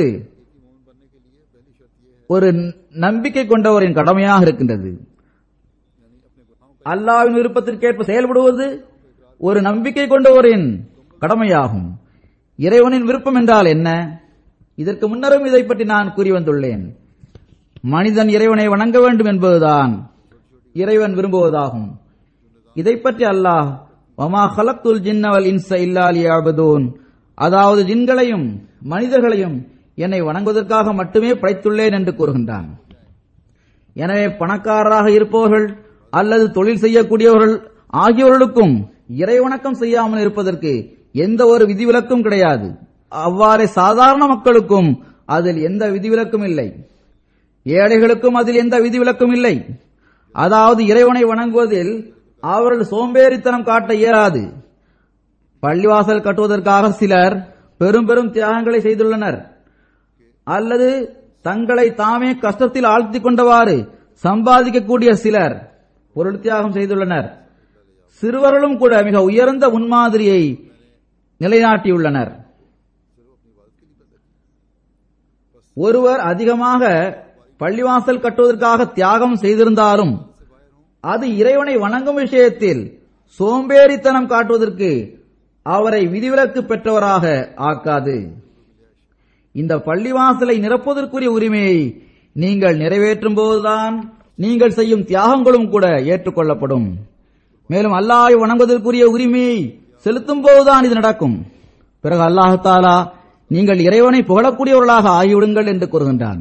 ஒரு நம்பிக்கை கொண்டவரின் கடமையாக இருக்கின்றது அல்லாவின் விருப்பத்திற்கேற்ப செயல்படுவது ஒரு நம்பிக்கை கொண்டவரின் கடமையாகும் இறைவனின் விருப்பம் என்றால் என்ன இதற்கு முன்னரும் இதை பற்றி நான் கூறி வந்துள்ளேன் மனிதன் இறைவனை வணங்க வேண்டும் என்பதுதான் இறைவன் விரும்புவதாகும் இதை பற்றி அல்லாஹ் வமா ஹலத்துல் ஜின்னவல் இன்ச இல்லாலியாபதூன் அதாவது ஜின்களையும் மனிதர்களையும் என்னை வணங்குவதற்காக மட்டுமே படைத்துள்ளேன் என்று கூறுகின்றான் எனவே பணக்காரராக இருப்பவர்கள் அல்லது தொழில் செய்யக்கூடியவர்கள் ஆகியோர்களுக்கும் இறை வணக்கம் செய்யாமல் இருப்பதற்கு எந்த ஒரு விதிவிலக்கும் கிடையாது அவ்வாறே சாதாரண மக்களுக்கும் அதில் எந்த விதிவிலக்கும் இல்லை ஏழைகளுக்கும் அதில் எந்த விதிவிலக்கும் இல்லை அதாவது இறைவனை வணங்குவதில் அவர்கள் சோம்பேறித்தனம் காட்ட இயலாது பள்ளிவாசல் கட்டுவதற்காக சிலர் பெரும் பெரும் தியாகங்களை செய்துள்ளனர் அல்லது தங்களை தாமே கஷ்டத்தில் ஆழ்த்திக் கொண்டவாறு சம்பாதிக்கக்கூடிய சிலர் பொருள் தியாகம் செய்துள்ளனர் சிறுவர்களும் கூட மிக உயர்ந்த முன்மாதிரியை நிலைநாட்டியுள்ளனர் ஒருவர் அதிகமாக பள்ளிவாசல் கட்டுவதற்காக தியாகம் செய்திருந்தாலும் அது இறைவனை வணங்கும் விஷயத்தில் சோம்பேறித்தனம் காட்டுவதற்கு அவரை விதிவிலக்கு பெற்றவராக ஆக்காது இந்த பள்ளிவாசலை நிரப்புவதற்குரிய உரிமையை நீங்கள் நிறைவேற்றும் போதுதான் நீங்கள் செய்யும் தியாகங்களும் கூட ஏற்றுக்கொள்ளப்படும் மேலும் அல்லாஹை வணங்குவதற்குரிய உரிமையை செலுத்தும் போதுதான் இது நடக்கும் பிறகு அல்லாஹு தாலா நீங்கள் இறைவனை புகழக்கூடியவர்களாக ஆகிவிடுங்கள் என்று கூறுகின்றான்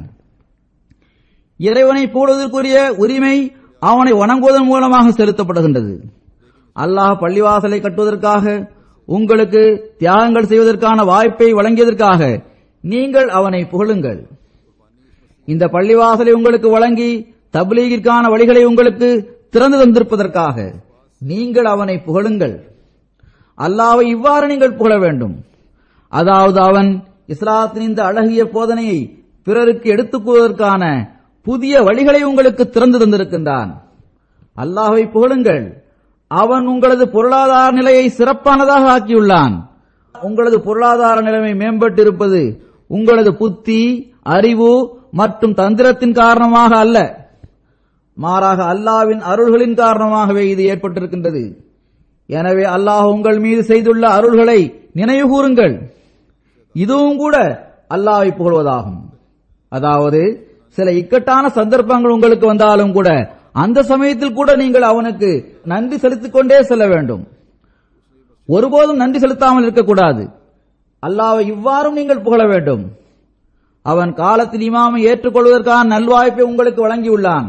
இறைவனை புகழுவதற்குரிய உரிமை அவனை வணங்குவதன் மூலமாக செலுத்தப்படுகின்றது அல்லாஹ் பள்ளிவாசலை கட்டுவதற்காக உங்களுக்கு தியாகங்கள் செய்வதற்கான வாய்ப்பை வழங்கியதற்காக நீங்கள் அவனை புகழுங்கள் இந்த பள்ளிவாசலை உங்களுக்கு வழங்கி தப்லீகிற்கான வழிகளை உங்களுக்கு திறந்து தந்திருப்பதற்காக நீங்கள் அவனை புகழுங்கள் அல்லாவை இவ்வாறு நீங்கள் புகழ வேண்டும் அதாவது அவன் இஸ்லாத்தின் இந்த அழகிய போதனையை பிறருக்கு எடுத்துக் கூறுவதற்கான புதிய வழிகளை உங்களுக்கு திறந்து தந்திருக்கின்றான் அல்லாஹ்வை புகழுங்கள் அவன் உங்களது பொருளாதார நிலையை சிறப்பானதாக ஆக்கியுள்ளான் உங்களது பொருளாதார நிலைமை மேம்பட்டு இருப்பது உங்களது புத்தி அறிவு மற்றும் தந்திரத்தின் காரணமாக அல்ல மாறாக அல்லாவின் அருள்களின் காரணமாகவே இது ஏற்பட்டிருக்கின்றது எனவே அல்லாஹ் உங்கள் மீது செய்துள்ள அருள்களை நினைவு கூறுங்கள் இதுவும் கூட அல்லாஹ்வை புகழ்வதாகும் அதாவது சில இக்கட்டான சந்தர்ப்பங்கள் உங்களுக்கு வந்தாலும் கூட அந்த சமயத்தில் கூட நீங்கள் அவனுக்கு நன்றி செலுத்திக் கொண்டே செல்ல வேண்டும் ஒருபோதும் நன்றி செலுத்தாமல் இருக்கக்கூடாது அல்லாவை இவ்வாறும் நீங்கள் புகழ வேண்டும் அவன் காலத்தில் இமாமை ஏற்றுக்கொள்வதற்கான நல்வாய்ப்பை உங்களுக்கு வழங்கியுள்ளான்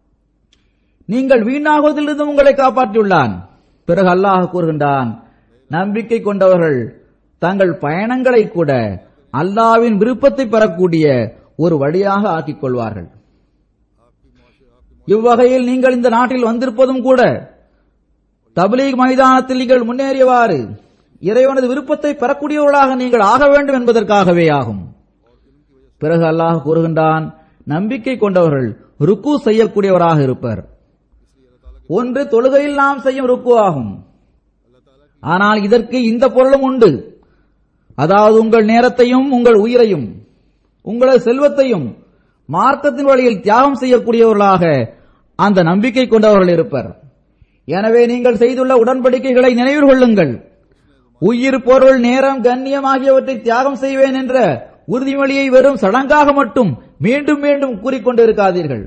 நீங்கள் வீணாகுவதிலிருந்து உங்களை காப்பாற்றியுள்ளான் பிறகு அல்லாஹ் கூறுகின்றான் நம்பிக்கை கொண்டவர்கள் தங்கள் பயணங்களை கூட அல்லாவின் விருப்பத்தை பெறக்கூடிய ஒரு வழியாக ஆக்கிக் கொள்வார்கள் இவ்வகையில் நீங்கள் இந்த நாட்டில் வந்திருப்பதும் கூட தபிலீக் மைதானத்தில் நீங்கள் முன்னேறியவாறு இறைவனது விருப்பத்தை பெறக்கூடியவர்களாக நீங்கள் ஆக வேண்டும் என்பதற்காகவே ஆகும் பிறகு அல்லாஹ் கூறுகின்றான் நம்பிக்கை கொண்டவர்கள் ருக்கு செய்யக்கூடியவராக இருப்பர் ஒன்று தொழுகையில் நாம் செய்யும் ருக்கு ஆகும் ஆனால் இதற்கு இந்த பொருளும் உண்டு அதாவது உங்கள் நேரத்தையும் உங்கள் உயிரையும் உங்களது செல்வத்தையும் மார்க்கத்தின் வழியில் தியாகம் செய்யக்கூடியவர்களாக அந்த நம்பிக்கை கொண்டவர்கள் இருப்பர் எனவே நீங்கள் செய்துள்ள உடன்படிக்கைகளை நினைவில் கொள்ளுங்கள் உயிர் பொருள் நேரம் கண்ணியம் ஆகியவற்றை தியாகம் செய்வேன் என்ற உறுதிமொழியை வெறும் சடங்காக மட்டும் மீண்டும் மீண்டும் கூறிக்கொண்டு இருக்காதீர்கள்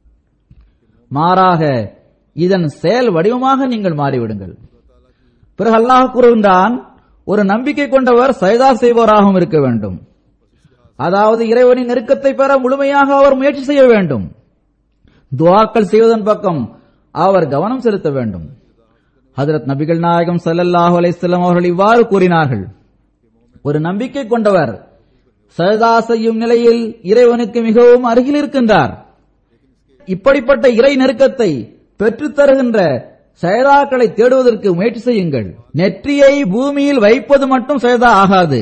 மாறாக இதன் செயல் வடிவமாக நீங்கள் மாறிவிடுங்கள் பிறகு அல்லாஹ் கூறுகின்றான் ஒரு நம்பிக்கை கொண்டவர் சைதா செய்பவராகவும் இருக்க வேண்டும் அதாவது இறைவனின் நெருக்கத்தை பெற முழுமையாக அவர் முயற்சி செய்ய வேண்டும் துவாக்கள் செய்வதன் பக்கம் அவர் கவனம் செலுத்த வேண்டும் ஹதரத் நபிகள் நாயகம் ஸல்லல்லாஹு அலைஹி வஸல்லம் அவர்கள் இவ்வாறு கூறினார்கள் ஒரு நம்பிக்கை கொண்டவர் சஜதா செய்யும் நிலையில் இறைவனுக்கு மிகவும் அருகில் இருக்கின்றார் இப்படிப்பட்ட இறை நெருக்கத்தை பெற்றுத் தருகின்ற சயதாக்களை தேடுவதற்கு முயற்சி செய்யுங்கள் நெற்றியை பூமியில் வைப்பது மட்டும் சயதா ஆகாது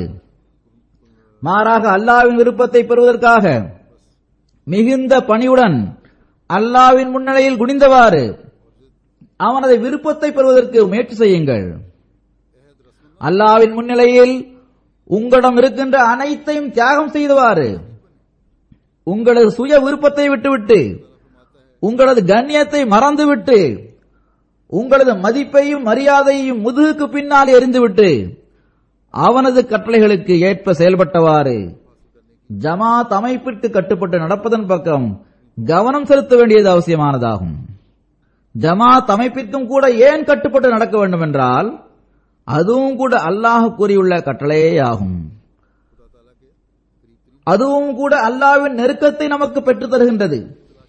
மாறாக அல்லாவின் விருப்பத்தை பெறுவதற்காக மிகுந்த பணிவுடன் அல்லாவின் முன்னிலையில் குனிந்தவாறு அவனது விருப்பத்தை பெறுவதற்கு முயற்சி செய்யுங்கள் அல்லாவின் முன்னிலையில் உங்களிடம் இருக்கின்ற அனைத்தையும் தியாகம் செய்தவாறு உங்களது சுய விருப்பத்தை விட்டுவிட்டு உங்களது கண்ணியத்தை மறந்துவிட்டு உங்களது மதிப்பையும் மரியாதையையும் முதுகுக்கு பின்னால் எரிந்துவிட்டு அவனது கட்டளைகளுக்கு ஏற்ப செயல்பட்டவாறு ஜமாத் அமைப்பிற்கு கட்டுப்பட்டு நடப்பதன் பக்கம் கவனம் செலுத்த வேண்டியது அவசியமானதாகும் ஜமாத் அமைப்பிற்கும் கூட ஏன் கட்டுப்பட்டு நடக்க வேண்டும் என்றால் அதுவும் கூட அல்லாஹ் கூறியுள்ள கட்டளையே ஆகும் அதுவும் கூட அல்லாவின் நெருக்கத்தை நமக்கு பெற்றுத் தருகின்றது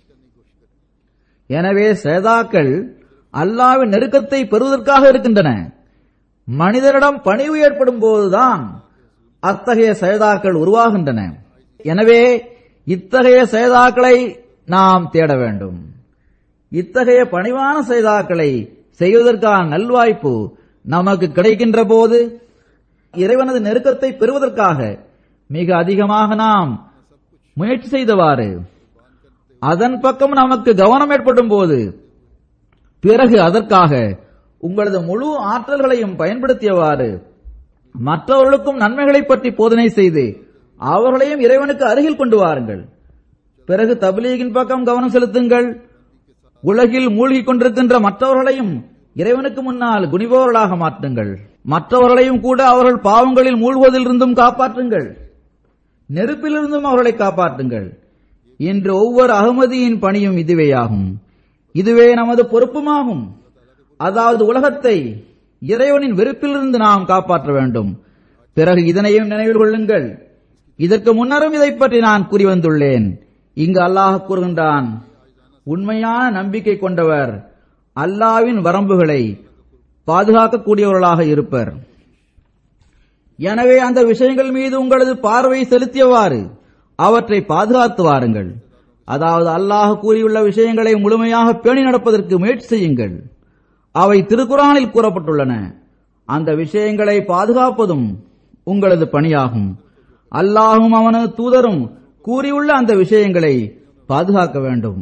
எனவே சேதாக்கள் அல்லாவின் நெருக்கத்தை பெறுவதற்காக இருக்கின்றன மனிதனிடம் பணிவு ஏற்படும் போதுதான் அத்தகைய சேதாக்கள் உருவாகின்றன எனவே இத்தகைய சேதாக்களை நாம் தேட வேண்டும் இத்தகைய பணிவான சேதாக்களை செய்வதற்கான நல்வாய்ப்பு நமக்கு கிடைக்கின்ற போது இறைவனது நெருக்கத்தை பெறுவதற்காக மிக அதிகமாக நாம் முயற்சி செய்தவாறு அதன் பக்கம் நமக்கு கவனம் ஏற்படும் போது பிறகு அதற்காக உங்களது முழு ஆற்றல்களையும் பயன்படுத்தியவாறு மற்றவர்களுக்கும் நன்மைகளை பற்றி போதனை செய்து அவர்களையும் இறைவனுக்கு அருகில் கொண்டு வாருங்கள் பிறகு தபிலீகின் பக்கம் கவனம் செலுத்துங்கள் உலகில் மூழ்கிக் கொண்டிருக்கின்ற மற்றவர்களையும் இறைவனுக்கு முன்னால் குனிபவர்களாக மாற்றுங்கள் மற்றவர்களையும் கூட அவர்கள் பாவங்களில் மூழ்குவதிலிருந்தும் காப்பாற்றுங்கள் நெருப்பிலிருந்தும் அவர்களை காப்பாற்றுங்கள் இன்று ஒவ்வொரு அகமதியின் பணியும் இதுவேயாகும் இதுவே நமது பொறுப்புமாகும் அதாவது உலகத்தை இறைவனின் வெறுப்பிலிருந்து நாம் காப்பாற்ற வேண்டும் பிறகு இதனையும் நினைவில் கொள்ளுங்கள் இதற்கு முன்னரும் இதை பற்றி நான் கூறி வந்துள்ளேன் இங்கு அல்லாஹ் கூறுகின்றான் உண்மையான நம்பிக்கை கொண்டவர் அல்லாவின் வரம்புகளை பாதுகாக்கக்கூடியவர்களாக இருப்பர் எனவே அந்த விஷயங்கள் மீது உங்களது பார்வை செலுத்தியவாறு அவற்றை பாதுகாத்து வாருங்கள் அதாவது அல்லாஹ் கூறியுள்ள விஷயங்களை முழுமையாக பேணி நடப்பதற்கு முயற்சி செய்யுங்கள் அவை திருக்குறானில் கூறப்பட்டுள்ளன அந்த விஷயங்களை பாதுகாப்பதும் உங்களது பணியாகும் அல்லாஹும் அவனது தூதரும் கூறியுள்ள அந்த விஷயங்களை பாதுகாக்க வேண்டும்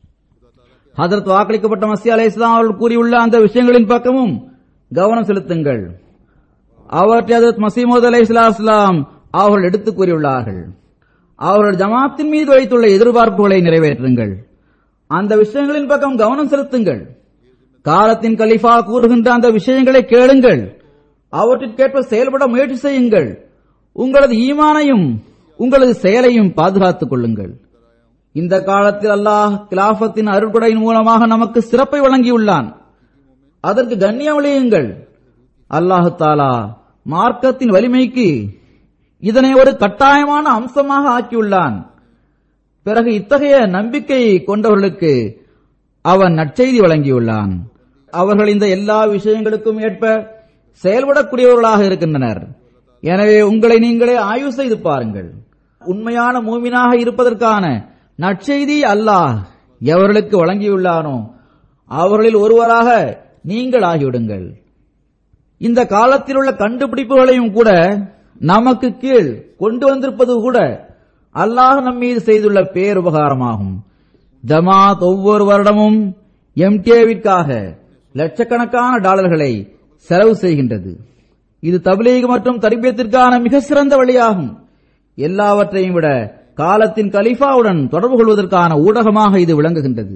ஹதரத் வாக்களிக்கப்பட்ட மசி அலை இஸ்லாம் அவர்கள் கூறியுள்ள அந்த விஷயங்களின் பக்கமும் கவனம் செலுத்துங்கள் அவற்றை ஹதரத் மசீமோத் அலை இஸ்லாம் அவர்கள் எடுத்துக் கூறியுள்ளார்கள் அவர்கள் ஜமாத்தின் மீது வைத்துள்ள எதிர்பார்ப்புகளை நிறைவேற்றுங்கள் அந்த விஷயங்களின் பக்கம் கவனம் செலுத்துங்கள் காலத்தின் கலிஃபா கூறுகின்ற அந்த விஷயங்களை கேளுங்கள் அவற்றிற்கேற்ப செயல்பட முயற்சி செய்யுங்கள் உங்களது ஈமானையும் உங்களது செயலையும் பாதுகாத்துக் கொள்ளுங்கள் இந்த காலத்தில் அல்லாஹ் கிலாபத்தின் அருள்கொடையின் மூலமாக நமக்கு சிறப்பை வழங்கியுள்ளான் அதற்கு கண்ணியம் விளையுங்கள் அல்லாஹு தாலா மார்க்கத்தின் வலிமைக்கு இதனை ஒரு கட்டாயமான அம்சமாக ஆக்கியுள்ளான் பிறகு இத்தகைய நம்பிக்கை கொண்டவர்களுக்கு அவன் நற்செய்தி வழங்கியுள்ளான் அவர்கள் இந்த எல்லா விஷயங்களுக்கும் ஏற்ப செயல்படக்கூடியவர்களாக இருக்கின்றனர் எனவே உங்களை நீங்களே ஆய்வு செய்து பாருங்கள் உண்மையான மூமினாக இருப்பதற்கான நற்செய்தி அல்லாஹ் எவர்களுக்கு வழங்கியுள்ளானோ அவர்களில் ஒருவராக நீங்கள் ஆகிவிடுங்கள் இந்த காலத்தில் உள்ள கண்டுபிடிப்புகளையும் கூட நமக்கு கீழ் கொண்டு வந்திருப்பது கூட அல்லாஹ் நம் மீது செய்துள்ள பேருபகாரமாகும் ஜமாத் ஒவ்வொரு வருடமும் எம்டிஏவிற்காக லட்சக்கணக்கான டாலர்களை செலவு செய்கின்றது இது தபிலீக் மற்றும் தரிபியத்திற்கான மிக சிறந்த வழியாகும் எல்லாவற்றையும் விட காலத்தின் கலிஃபாவுடன் தொடர்பு கொள்வதற்கான ஊடகமாக இது விளங்குகின்றது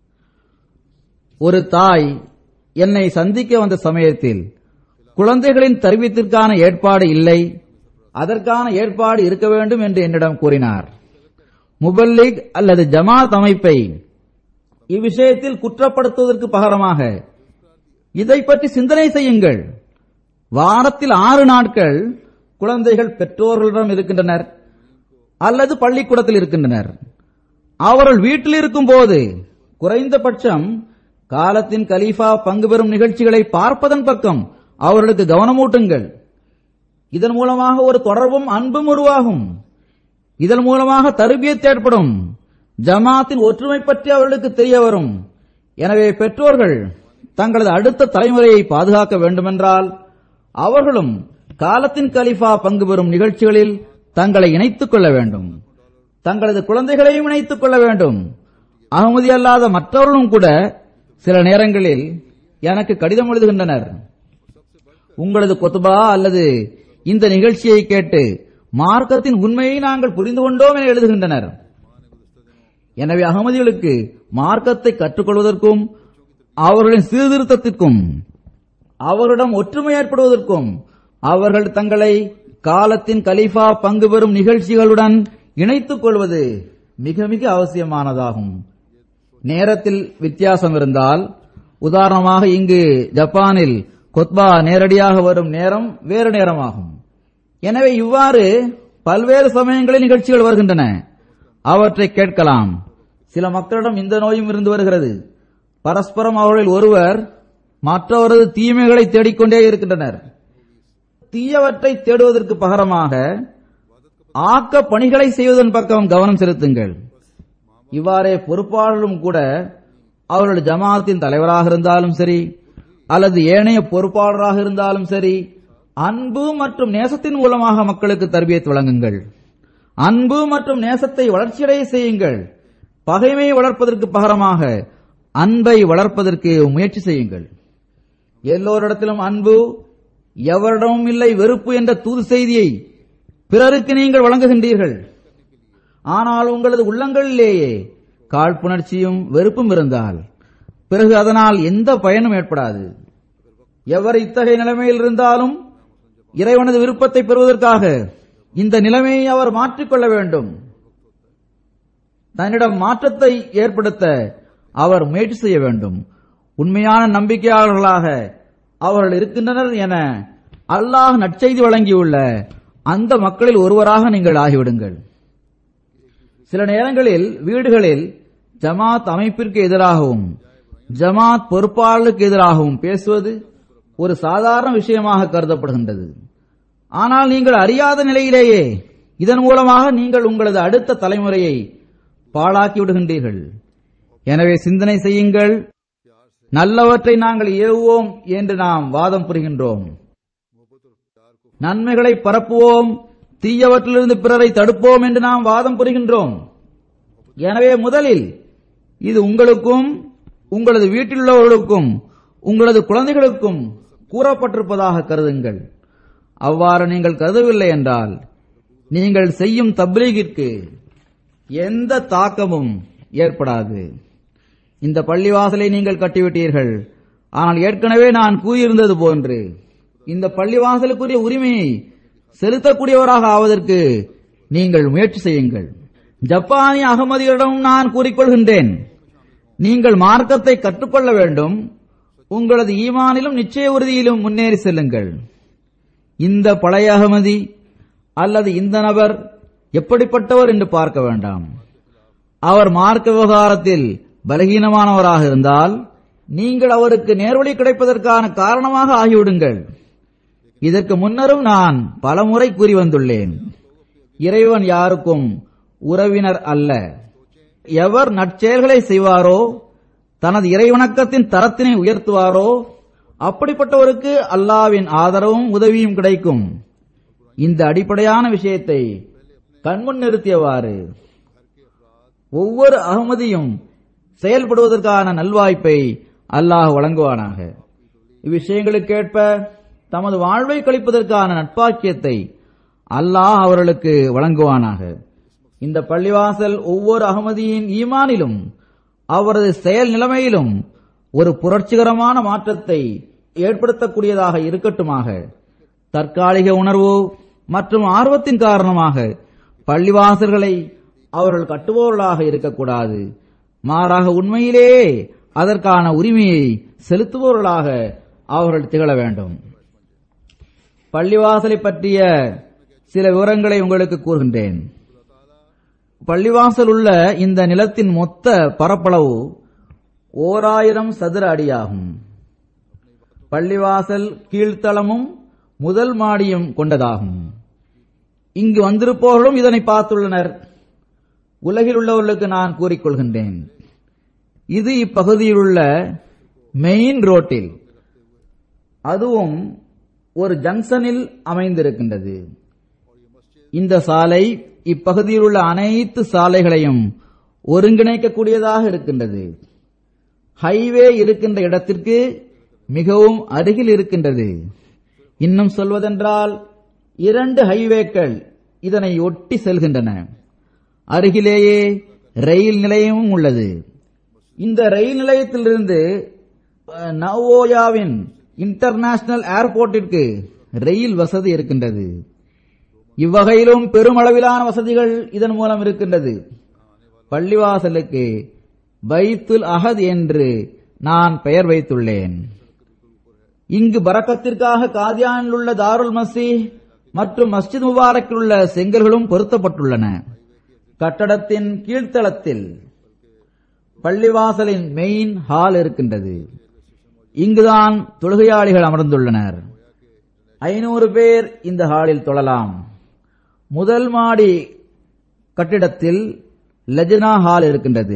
ஒரு தாய் என்னை சந்திக்க வந்த சமயத்தில் குழந்தைகளின் தருவியத்திற்கான ஏற்பாடு இல்லை அதற்கான ஏற்பாடு இருக்க வேண்டும் என்று என்னிடம் கூறினார் முபல்லிக் அல்லது ஜமாத் அமைப்பை இவ்விஷயத்தில் குற்றப்படுத்துவதற்கு பகரமாக இதை பற்றி சிந்தனை செய்யுங்கள் வாரத்தில் ஆறு நாட்கள் குழந்தைகள் பெற்றோர்களிடம் இருக்கின்றனர் அல்லது பள்ளிக்கூடத்தில் இருக்கின்றனர் அவர்கள் வீட்டில் இருக்கும் போது குறைந்தபட்சம் காலத்தின் கலீஃபா பங்கு பெறும் நிகழ்ச்சிகளை பார்ப்பதன் பக்கம் அவர்களுக்கு கவனமூட்டுங்கள் இதன் மூலமாக ஒரு தொடர்பும் அன்பும் உருவாகும் இதன் மூலமாக தருபியத் ஏற்படும் ஜமாத்தின் ஒற்றுமை பற்றி அவர்களுக்கு தெரிய வரும் எனவே பெற்றோர்கள் தங்களது அடுத்த தலைமுறையை பாதுகாக்க வேண்டுமென்றால் அவர்களும் காலத்தின் கலிஃபா பங்கு பெறும் நிகழ்ச்சிகளில் தங்களை இணைத்துக் கொள்ள வேண்டும் தங்களது குழந்தைகளையும் இணைத்துக் கொள்ள வேண்டும் அகமதி அல்லாத மற்றவர்களும் கூட சில நேரங்களில் எனக்கு கடிதம் எழுதுகின்றனர் உங்களது கொத்துபா அல்லது இந்த நிகழ்ச்சியை கேட்டு மார்க்கத்தின் உண்மையை நாங்கள் புரிந்து கொண்டோம் என எழுதுகின்றனர் எனவே அகமதிகளுக்கு மார்க்கத்தை கற்றுக்கொள்வதற்கும் அவர்களின் சீர்திருத்தத்திற்கும் அவர்களிடம் ஒற்றுமை ஏற்படுவதற்கும் அவர்கள் தங்களை காலத்தின் கலீஃபா பங்கு பெறும் நிகழ்ச்சிகளுடன் இணைத்துக் கொள்வது மிக மிக அவசியமானதாகும் நேரத்தில் வித்தியாசம் இருந்தால் உதாரணமாக இங்கு ஜப்பானில் கொத்பா நேரடியாக வரும் நேரம் வேறு நேரமாகும் எனவே இவ்வாறு பல்வேறு சமயங்களில் நிகழ்ச்சிகள் வருகின்றன அவற்றை கேட்கலாம் சில மக்களிடம் இந்த நோயும் இருந்து வருகிறது பரஸ்பரம் அவர்களில் ஒருவர் மற்றவரது தீமைகளை தேடிக்கொண்டே இருக்கின்றனர் தீயவற்றை தேடுவதற்கு பகரமாக ஆக்க பணிகளை செய்வதன் பக்கம் கவனம் செலுத்துங்கள் இவ்வாறே பொறுப்பாளர்களும் கூட அவர்கள் ஜமாத்தின் தலைவராக இருந்தாலும் சரி அல்லது ஏனைய பொறுப்பாளராக இருந்தாலும் சரி அன்பு மற்றும் நேசத்தின் மூலமாக மக்களுக்கு தர்பியத் வழங்குங்கள் அன்பு மற்றும் நேசத்தை வளர்ச்சியடைய செய்யுங்கள் பகைமையை வளர்ப்பதற்கு பகரமாக அன்பை வளர்ப்பதற்கு முயற்சி செய்யுங்கள் எல்லோரிடத்திலும் அன்பு எவரிடமும் இல்லை வெறுப்பு என்ற தூது செய்தியை பிறருக்கு நீங்கள் வழங்குகின்றீர்கள் ஆனால் உங்களது உள்ளங்களிலேயே காழ்ப்புணர்ச்சியும் வெறுப்பும் இருந்தால் பிறகு அதனால் எந்த பயனும் ஏற்படாது எவர் இத்தகைய நிலைமையில் இருந்தாலும் இறைவனது விருப்பத்தை பெறுவதற்காக இந்த நிலைமையை அவர் மாற்றிக்கொள்ள வேண்டும் தன்னிடம் மாற்றத்தை ஏற்படுத்த அவர் முயற்சி செய்ய வேண்டும் உண்மையான நம்பிக்கையாளர்களாக அவர்கள் இருக்கின்றனர் என அல்லாஹ் நற்செய்தி வழங்கியுள்ள அந்த மக்களில் ஒருவராக நீங்கள் ஆகிவிடுங்கள் சில நேரங்களில் வீடுகளில் ஜமாத் அமைப்பிற்கு எதிராகவும் ஜமாத் பொறுப்பாளருக்கு எதிராகவும் பேசுவது ஒரு சாதாரண விஷயமாக கருதப்படுகின்றது ஆனால் நீங்கள் அறியாத நிலையிலேயே இதன் மூலமாக நீங்கள் உங்களது அடுத்த தலைமுறையை பாழாக்கி விடுகின்றீர்கள் எனவே சிந்தனை செய்யுங்கள் நல்லவற்றை நாங்கள் ஏவுவோம் என்று நாம் வாதம் புரிகின்றோம் நன்மைகளை பரப்புவோம் தீயவற்றிலிருந்து பிறரை தடுப்போம் என்று நாம் வாதம் புரிகின்றோம் எனவே முதலில் இது உங்களுக்கும் உங்களது வீட்டிலுள்ளவர்களுக்கும் உங்களது குழந்தைகளுக்கும் கூறப்பட்டிருப்பதாக கருதுங்கள் அவ்வாறு நீங்கள் கருதவில்லை என்றால் நீங்கள் செய்யும் தப்லீகிற்கு எந்த தாக்கமும் ஏற்படாது இந்த பள்ளிவாசலை நீங்கள் கட்டிவிட்டீர்கள் ஆனால் ஏற்கனவே நான் கூறியிருந்தது போன்று இந்த பள்ளிவாசலுக்குரிய உரிமையை செலுத்தக்கூடியவராக ஆவதற்கு நீங்கள் முயற்சி செய்யுங்கள் ஜப்பானிய அகமதிகளிடம் நான் கூறிக்கொள்கின்றேன் நீங்கள் மார்க்கத்தை கற்றுக்கொள்ள வேண்டும் உங்களது ஈமானிலும் நிச்சய உறுதியிலும் முன்னேறி செல்லுங்கள் இந்த பழைய அகமதி அல்லது இந்த நபர் எப்படிப்பட்டவர் என்று பார்க்க வேண்டாம் அவர் மார்க்க விவகாரத்தில் பலகீனமானவராக இருந்தால் நீங்கள் அவருக்கு நேர்வழி கிடைப்பதற்கான காரணமாக ஆகிவிடுங்கள் இதற்கு முன்னரும் நான் பலமுறை கூறி வந்துள்ளேன் இறைவன் யாருக்கும் உறவினர் அல்ல எவர் நற்செயல்களை செய்வாரோ தனது இறைவணக்கத்தின் தரத்தினை உயர்த்துவாரோ அப்படிப்பட்டவருக்கு அல்லாவின் ஆதரவும் உதவியும் கிடைக்கும் இந்த அடிப்படையான விஷயத்தை கண்முன் நிறுத்தியவாறு ஒவ்வொரு அகமதியும் செயல்படுவதற்கான நல்வாய்ப்பை அல்லாஹ் வழங்குவானாக இவ்விஷயங்களுக்கேற்ப தமது வாழ்வை கழிப்பதற்கான நட்பாக்கியத்தை அல்லாஹ் அவர்களுக்கு வழங்குவானாக இந்த பள்ளிவாசல் ஒவ்வொரு அகமதியின் ஈமானிலும் அவரது செயல் நிலைமையிலும் ஒரு புரட்சிகரமான மாற்றத்தை ஏற்படுத்தக்கூடியதாக இருக்கட்டுமாக தற்காலிக உணர்வு மற்றும் ஆர்வத்தின் காரணமாக பள்ளிவாசல்களை அவர்கள் கட்டுபவர்களாக இருக்கக்கூடாது மாறாக உண்மையிலேயே அதற்கான உரிமையை செலுத்துபவர்களாக அவர்கள் திகழ வேண்டும் பள்ளிவாசலை பற்றிய சில விவரங்களை உங்களுக்கு கூறுகின்றேன் பள்ளிவாசல் உள்ள இந்த நிலத்தின் மொத்த பரப்பளவு ஓராயிரம் சதுர அடியாகும் பள்ளிவாசல் கீழ்த்தளமும் முதல் மாடியும் கொண்டதாகும் இங்கு வந்திருப்பவர்களும் இதனை பார்த்துள்ளனர் உலகில் உள்ளவர்களுக்கு நான் கூறிக்கொள்கின்றேன் இது இப்பகுதியில் உள்ள மெயின் ரோட்டில் அதுவும் ஒரு ஜங்ஷனில் அமைந்திருக்கின்றது இந்த சாலை இப்பகுதியில் உள்ள அனைத்து சாலைகளையும் ஒருங்கிணைக்கக்கூடியதாக இருக்கின்றது ஹைவே இருக்கின்ற இடத்திற்கு மிகவும் அருகில் இருக்கின்றது இன்னும் சொல்வதென்றால் இரண்டு ஹைவேக்கள் இதனை ஒட்டி செல்கின்றன அருகிலேயே ரயில் நிலையமும் உள்ளது இந்த ரயில் நிலையத்திலிருந்து அஹ், நவோயாவின் இன்டர்நேஷனல் ஏர்போர்ட்டிற்கு ரயில் வசதி இருக்கின்றது இவ்வகையிலும் பெருமளவிலான வசதிகள் இதன் மூலம் இருக்கின்றது பள்ளிவாசலுக்கு பைத்துல் அஹத் என்று நான் பெயர் வைத்துள்ளேன் இங்கு பரக்கத்திற்காக காதியானில் உள்ள தாருல் மசீஹ் மற்றும் மஸ்ஜித் முபாரக்கில் உள்ள செங்கல்களும் பொருத்தப்பட்டுள்ளன கட்டடத்தின் கீழ்த்தளத்தில் பள்ளிவாசலின் மெயின் ஹால் இருக்கின்றது இங்குதான் தொழுகையாளிகள் அமர்ந்துள்ளனர் ஐநூறு பேர் இந்த ஹாலில் தொழலாம் முதல் மாடி கட்டிடத்தில் லஜ்னா ஹால் இருக்கின்றது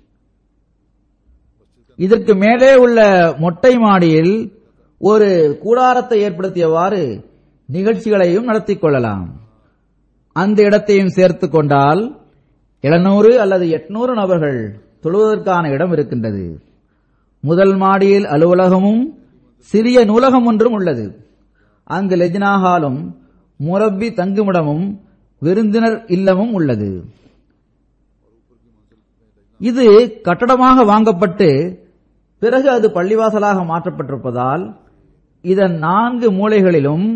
இதற்கு மேலே உள்ள மொட்டை மாடியில் ஒரு கூடாரத்தை ஏற்படுத்தியவாறு நிகழ்ச்சிகளையும் நடத்திக் கொள்ளலாம் அந்த இடத்தையும் சேர்த்துக் கொண்டால் எழுநூறு அல்லது எட்நூறு நபர்கள் தொழுவதற்கான இடம் இருக்கின்றது முதல் மாடியில் அலுவலகமும் சிறிய நூலகம் ஒன்றும் உள்ளது அங்கு லெஜ்னா ஹாலும் முரப்பி தங்குமிடமும் விருந்தினர் இல்லமும் உள்ளது இது கட்டடமாக வாங்கப்பட்டு பிறகு அது பள்ளிவாசலாக மாற்றப்பட்டிருப்பதால் இதன் நான்கு மூலைகளிலும்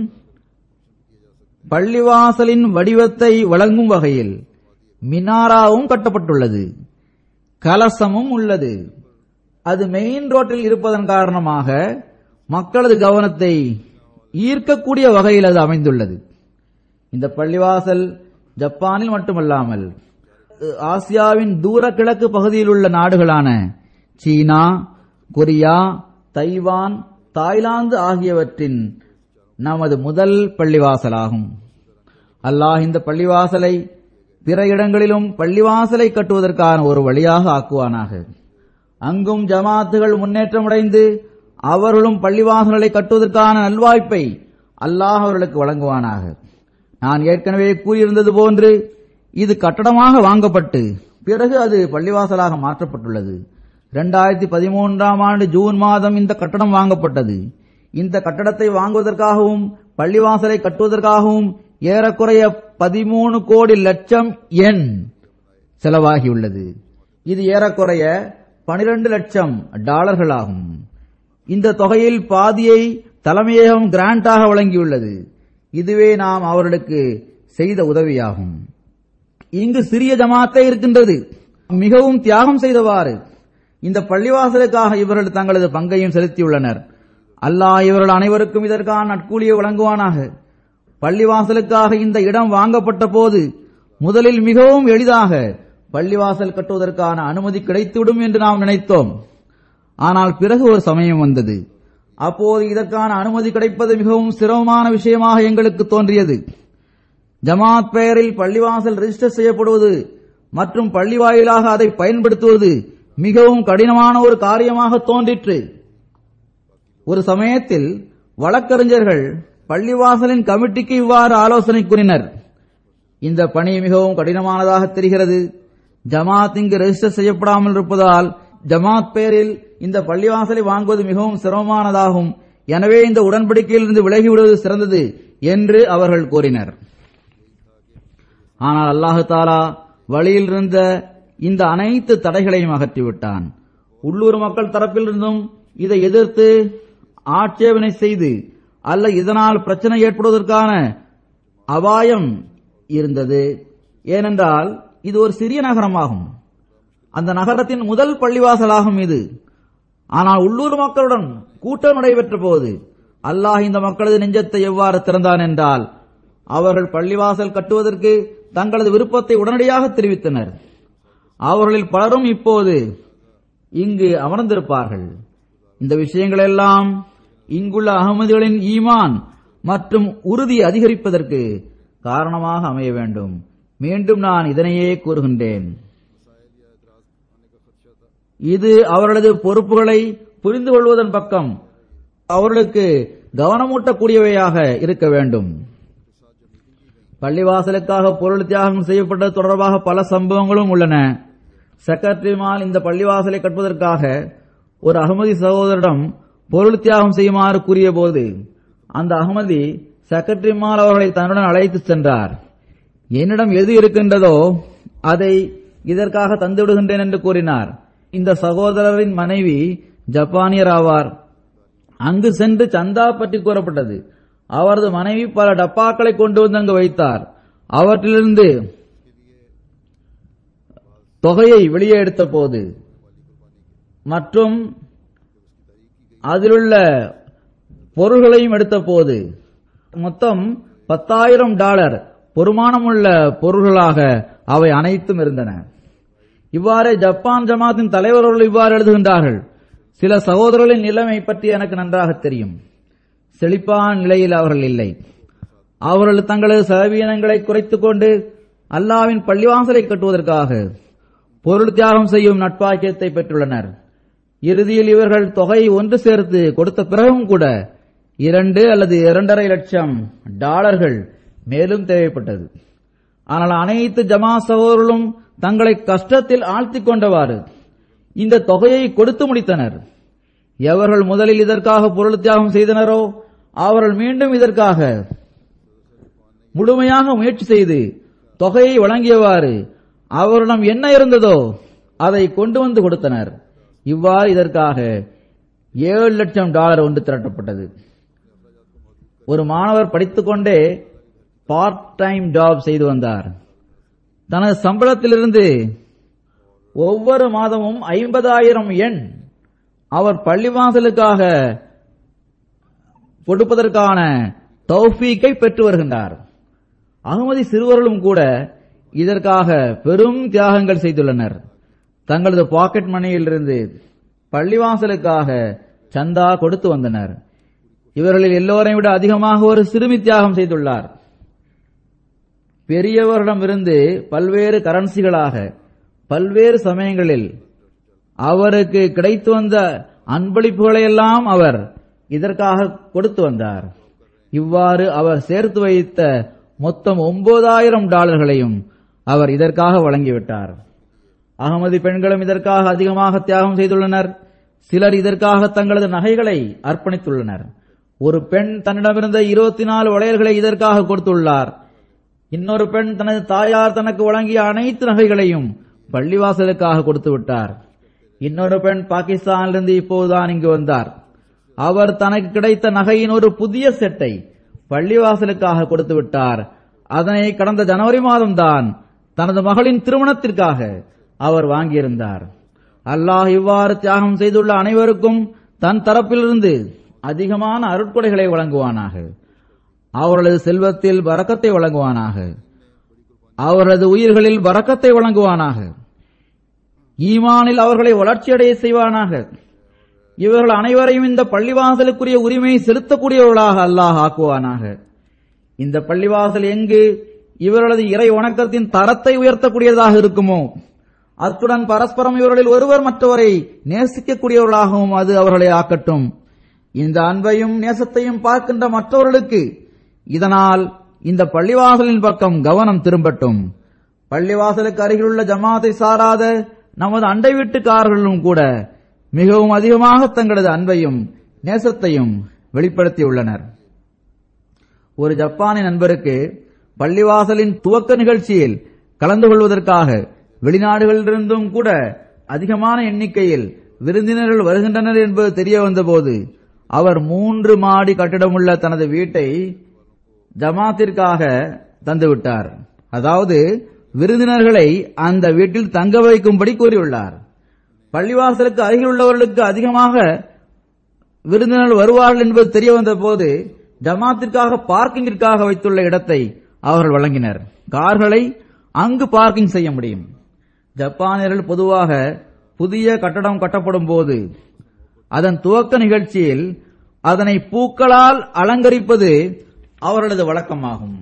பள்ளிவாசலின் வடிவத்தை வழங்கும் வகையில் மினாராவும் கட்டப்பட்டுள்ளது கலசமும் உள்ளது அது மெயின் ரோட்டில் இருப்பதன் காரணமாக மக்களது கவனத்தை ஈர்க்கக்கூடிய வகையில் அது அமைந்துள்ளது இந்த பள்ளிவாசல் ஜப்பானில் மட்டுமல்லாமல் ஆசியாவின் தூர கிழக்கு பகுதியில் உள்ள நாடுகளான சீனா கொரியா தைவான் தாய்லாந்து ஆகியவற்றின் நமது முதல் பள்ளிவாசலாகும் அல்லாஹ் இந்த பள்ளிவாசலை பிற இடங்களிலும் பள்ளிவாசலை கட்டுவதற்கான ஒரு வழியாக ஆக்குவானாக அங்கும் ஜமாத்துகள் முன்னேற்றமடைந்து அவர்களும் பள்ளிவாசல்களை கட்டுவதற்கான நல்வாய்ப்பை அல்லாஹ் அவர்களுக்கு வழங்குவானாக நான் ஏற்கனவே கூறியிருந்தது போன்று இது கட்டடமாக வாங்கப்பட்டு பிறகு அது பள்ளிவாசலாக மாற்றப்பட்டுள்ளது இரண்டாயிரத்தி பதிமூன்றாம் ஆண்டு ஜூன் மாதம் இந்த கட்டடம் வாங்கப்பட்டது இந்த கட்டடத்தை வாங்குவதற்காகவும் பள்ளிவாசலை கட்டுவதற்காகவும் ஏறக்குறைய பதிமூணு கோடி லட்சம் எண் செலவாகியுள்ளது இது ஏறக்குறைய பனிரெண்டு லட்சம் டாலர்களாகும் இந்த தொகையில் பாதியை தலைமையகம் கிராண்டாக வழங்கியுள்ளது இதுவே நாம் அவர்களுக்கு செய்த உதவியாகும் இங்கு சிறிய ஜமாத்தே இருக்கின்றது மிகவும் தியாகம் செய்தவாறு இந்த பள்ளிவாசலுக்காக இவர்கள் தங்களது பங்கையும் செலுத்தியுள்ளனர் அல்லாஹ் இவர்கள் அனைவருக்கும் இதற்கான நட்கூலியை வழங்குவானாக பள்ளிவாசலுக்காக இந்த இடம் வாங்கப்பட்ட போது முதலில் மிகவும் எளிதாக பள்ளிவாசல் கட்டுவதற்கான அனுமதி கிடைத்துவிடும் என்று நாம் நினைத்தோம் ஆனால் பிறகு ஒரு சமயம் வந்தது அப்போது இதற்கான அனுமதி கிடைப்பது மிகவும் சிரமமான விஷயமாக எங்களுக்கு தோன்றியது ஜமாத் பெயரில் பள்ளிவாசல் ரெஜிஸ்டர் செய்யப்படுவது மற்றும் பள்ளி வாயிலாக அதை பயன்படுத்துவது மிகவும் கடினமான ஒரு காரியமாக தோன்றிற்று ஒரு சமயத்தில் வழக்கறிஞர்கள் பள்ளிவாசலின் கமிட்டிக்கு இவ்வாறு ஆலோசனை கூறினர் இந்த பணி மிகவும் கடினமானதாக தெரிகிறது ஜமாத் இங்கு ரெஜிஸ்டர் செய்யப்படாமல் இருப்பதால் ஜமாத் பெயரில் இந்த பள்ளிவாசலை வாங்குவது மிகவும் சிரமமானதாகும் எனவே இந்த உடன்படிக்கையிலிருந்து விலகிவிடுவது சிறந்தது என்று அவர்கள் கூறினர் ஆனால் அல்லாஹு தாலா வழியில் இருந்த இந்த அனைத்து தடைகளையும் அகற்றிவிட்டான் உள்ளூர் மக்கள் தரப்பிலிருந்தும் இதை எதிர்த்து ஆட்சேபனை செய்து அல்ல இதனால் பிரச்சனை ஏற்படுவதற்கான அபாயம் இருந்தது ஏனென்றால் இது ஒரு சிறிய நகரமாகும் அந்த நகரத்தின் முதல் பள்ளிவாசலாகும் இது ஆனால் உள்ளூர் மக்களுடன் கூட்டம் நடைபெற்ற போது அல்லாஹ் இந்த மக்களது நெஞ்சத்தை எவ்வாறு திறந்தான் என்றால் அவர்கள் பள்ளிவாசல் கட்டுவதற்கு தங்களது விருப்பத்தை உடனடியாக தெரிவித்தனர் அவர்களில் பலரும் இப்போது இங்கு அமர்ந்திருப்பார்கள் இந்த விஷயங்களெல்லாம் இங்குள்ள அகமதிகளின் ஈமான் மற்றும் உறுதி அதிகரிப்பதற்கு காரணமாக அமைய வேண்டும் மீண்டும் நான் இதனையே கூறுகின்றேன் இது அவர்களது பொறுப்புகளை புரிந்து கொள்வதன் பக்கம் அவர்களுக்கு கவனமூட்டக்கூடியவையாக இருக்க வேண்டும் பள்ளிவாசலுக்காக பொருள் தியாகம் செய்யப்பட்டது தொடர்பாக பல சம்பவங்களும் உள்ளன செக்ரட்டரிமால் இந்த பள்ளிவாசலை கட்டுவதற்காக ஒரு அகமதி சகோதரிடம் பொருள் தியாகம் செய்யுமாறு கூறிய போது அந்த அகமதி செக்ரட்டரிமால் அவர்களை தன்னுடன் அழைத்து சென்றார் என்னிடம் எது இருக்கின்றதோ அதை இதற்காக தந்து விடுகின்றேன் என்று கூறினார் இந்த சகோதரரின் மனைவி ஜப்பானியர் ஆவார் அங்கு சென்று சந்தா பற்றி கூறப்பட்டது அவரது மனைவி பல டப்பாக்களை கொண்டு வந்து அங்கு வைத்தார் அவற்றிலிருந்து தொகையை வெளியே எடுத்த போது மற்றும் அதிலுள்ள பொருள்களையும் எடுத்த போது மொத்தம் பத்தாயிரம் டாலர் பொறுமானமுள்ள பொருள்களாக அவை அனைத்தும் இருந்தன இவ்வாறே ஜப்பான் ஜமாத்தின் தலைவர்கள் இவ்வாறு எழுதுகின்றார்கள் சில சகோதரர்களின் நிலைமை பற்றி எனக்கு நன்றாக தெரியும் செழிப்பான நிலையில் அவர்கள் இல்லை அவர்கள் தங்களது செலவீனங்களை குறைத்துக் கொண்டு அல்லாவின் பள்ளிவாசலை கட்டுவதற்காக பொருள் தியாகம் செய்யும் நட்பாக்கியத்தை பெற்றுள்ளனர் இறுதியில் இவர்கள் தொகை ஒன்று சேர்த்து கொடுத்த பிறகும் கூட இரண்டு அல்லது இரண்டரை லட்சம் டாலர்கள் மேலும் தேவைப்பட்டது ஆனால் அனைத்து ஜமா சகோதரர்களும் தங்களை கஷ்டத்தில் ஆழ்த்திக் கொண்டவாறு இந்த தொகையை கொடுத்து முடித்தனர் எவர்கள் முதலில் இதற்காக பொருள் தியாகம் செய்தனரோ அவர்கள் மீண்டும் இதற்காக முழுமையாக முயற்சி செய்து தொகையை வழங்கியவாறு அவரிடம் என்ன இருந்ததோ அதை கொண்டு வந்து கொடுத்தனர் இவ்வாறு இதற்காக ஏழு லட்சம் டாலர் ஒன்று திரட்டப்பட்டது ஒரு மாணவர் படித்துக்கொண்டே பார்ட் டைம் ஜாப் செய்து வந்தார் தனது சம்பளத்திலிருந்து ஒவ்வொரு மாதமும் ஐம்பதாயிரம் எண் அவர் பள்ளிவாசலுக்காக கொடுப்பதற்கான தௌஃபீக்கை பெற்று வருகின்றார் அகமதி சிறுவர்களும் கூட இதற்காக பெரும் தியாகங்கள் செய்துள்ளனர் தங்களது பாக்கெட் மணியிலிருந்து பள்ளிவாசலுக்காக சந்தா கொடுத்து வந்தனர் இவர்களில் எல்லோரையும் விட அதிகமாக ஒரு சிறுமி தியாகம் செய்துள்ளார் பெரியவரிடமிருந்து பல்வேறு கரன்சிகளாக பல்வேறு சமயங்களில் அவருக்கு கிடைத்து வந்த அன்பளிப்புகளையெல்லாம் அவர் இதற்காக கொடுத்து வந்தார் இவ்வாறு அவர் சேர்த்து வைத்த மொத்தம் ஒன்பதாயிரம் டாலர்களையும் அவர் இதற்காக வழங்கிவிட்டார் அகமதி பெண்களும் இதற்காக அதிகமாக தியாகம் செய்துள்ளனர் சிலர் இதற்காக தங்களது நகைகளை அர்ப்பணித்துள்ளனர் ஒரு பெண் தன்னிடமிருந்த இருபத்தி நாலு வளையல்களை இதற்காக கொடுத்துள்ளார் இன்னொரு பெண் தனது தாயார் தனக்கு வழங்கிய அனைத்து நகைகளையும் பள்ளிவாசலுக்காக கொடுத்து விட்டார் இன்னொரு பெண் பாகிஸ்தானிலிருந்து இப்போதுதான் இங்கு வந்தார் அவர் தனக்கு கிடைத்த நகையின் ஒரு புதிய செட்டை பள்ளிவாசலுக்காக கொடுத்து விட்டார் அதனை கடந்த ஜனவரி மாதம்தான் தனது மகளின் திருமணத்திற்காக அவர் வாங்கியிருந்தார் அல்லாஹ் இவ்வாறு தியாகம் செய்துள்ள அனைவருக்கும் தன் தரப்பிலிருந்து அதிகமான அருட்கொடைகளை வழங்குவானாக அவர்களது செல்வத்தில் பறக்கத்தை வழங்குவானாக அவர்களது உயிர்களில் பறக்கத்தை வழங்குவானாக ஈமானில் அவர்களை வளர்ச்சியடைய செய்வானாக இவர்கள் அனைவரையும் இந்த பள்ளிவாசலுக்குரிய உரிமையை செலுத்தக்கூடியவர்களாக அல்லாஹ் ஆக்குவானாக இந்த பள்ளிவாசல் எங்கு இவர்களது இறை வணக்கத்தின் தரத்தை உயர்த்தக்கூடியதாக இருக்குமோ அத்துடன் பரஸ்பரம் இவர்களில் ஒருவர் மற்றவரை நேசிக்கக்கூடியவர்களாகவும் அது அவர்களை ஆக்கட்டும் இந்த அன்பையும் நேசத்தையும் பார்க்கின்ற மற்றவர்களுக்கு இதனால் இந்த பள்ளிவாசலின் பக்கம் கவனம் திரும்பட்டும் பள்ளிவாசலுக்கு அருகிலுள்ள ஜமாத்தை சாராத நமது அண்டை வீட்டுக்காரர்களும் கூட மிகவும் அதிகமாக தங்களது அன்பையும் நேசத்தையும் வெளிப்படுத்தியுள்ளனர் ஒரு ஜப்பானிய நண்பருக்கு பள்ளிவாசலின் துவக்க நிகழ்ச்சியில் கலந்து கொள்வதற்காக வெளிநாடுகளிலிருந்தும் கூட அதிகமான எண்ணிக்கையில் விருந்தினர்கள் வருகின்றனர் என்பது தெரிய வந்தபோது அவர் மூன்று மாடி கட்டிடமுள்ள தனது வீட்டை ஜமாத்திற்காக தந்துவிட்டார் அதாவது விருந்தினர்களை அந்த வீட்டில் தங்க வைக்கும்படி கூறியுள்ளார் பள்ளிவாசலுக்கு அருகில் உள்ளவர்களுக்கு அதிகமாக விருந்தினர்கள் வருவார்கள் என்பது தெரிய வந்த போது ஜமாத்திற்காக பார்க்கிங்கிற்காக வைத்துள்ள இடத்தை அவர்கள் வழங்கினர் கார்களை அங்கு பார்க்கிங் செய்ய முடியும் ஜப்பானியர்கள் பொதுவாக புதிய கட்டடம் கட்டப்படும் போது அதன் துவக்க நிகழ்ச்சியில் அதனை பூக்களால் அலங்கரிப்பது அவர்களது வழக்கமாகும்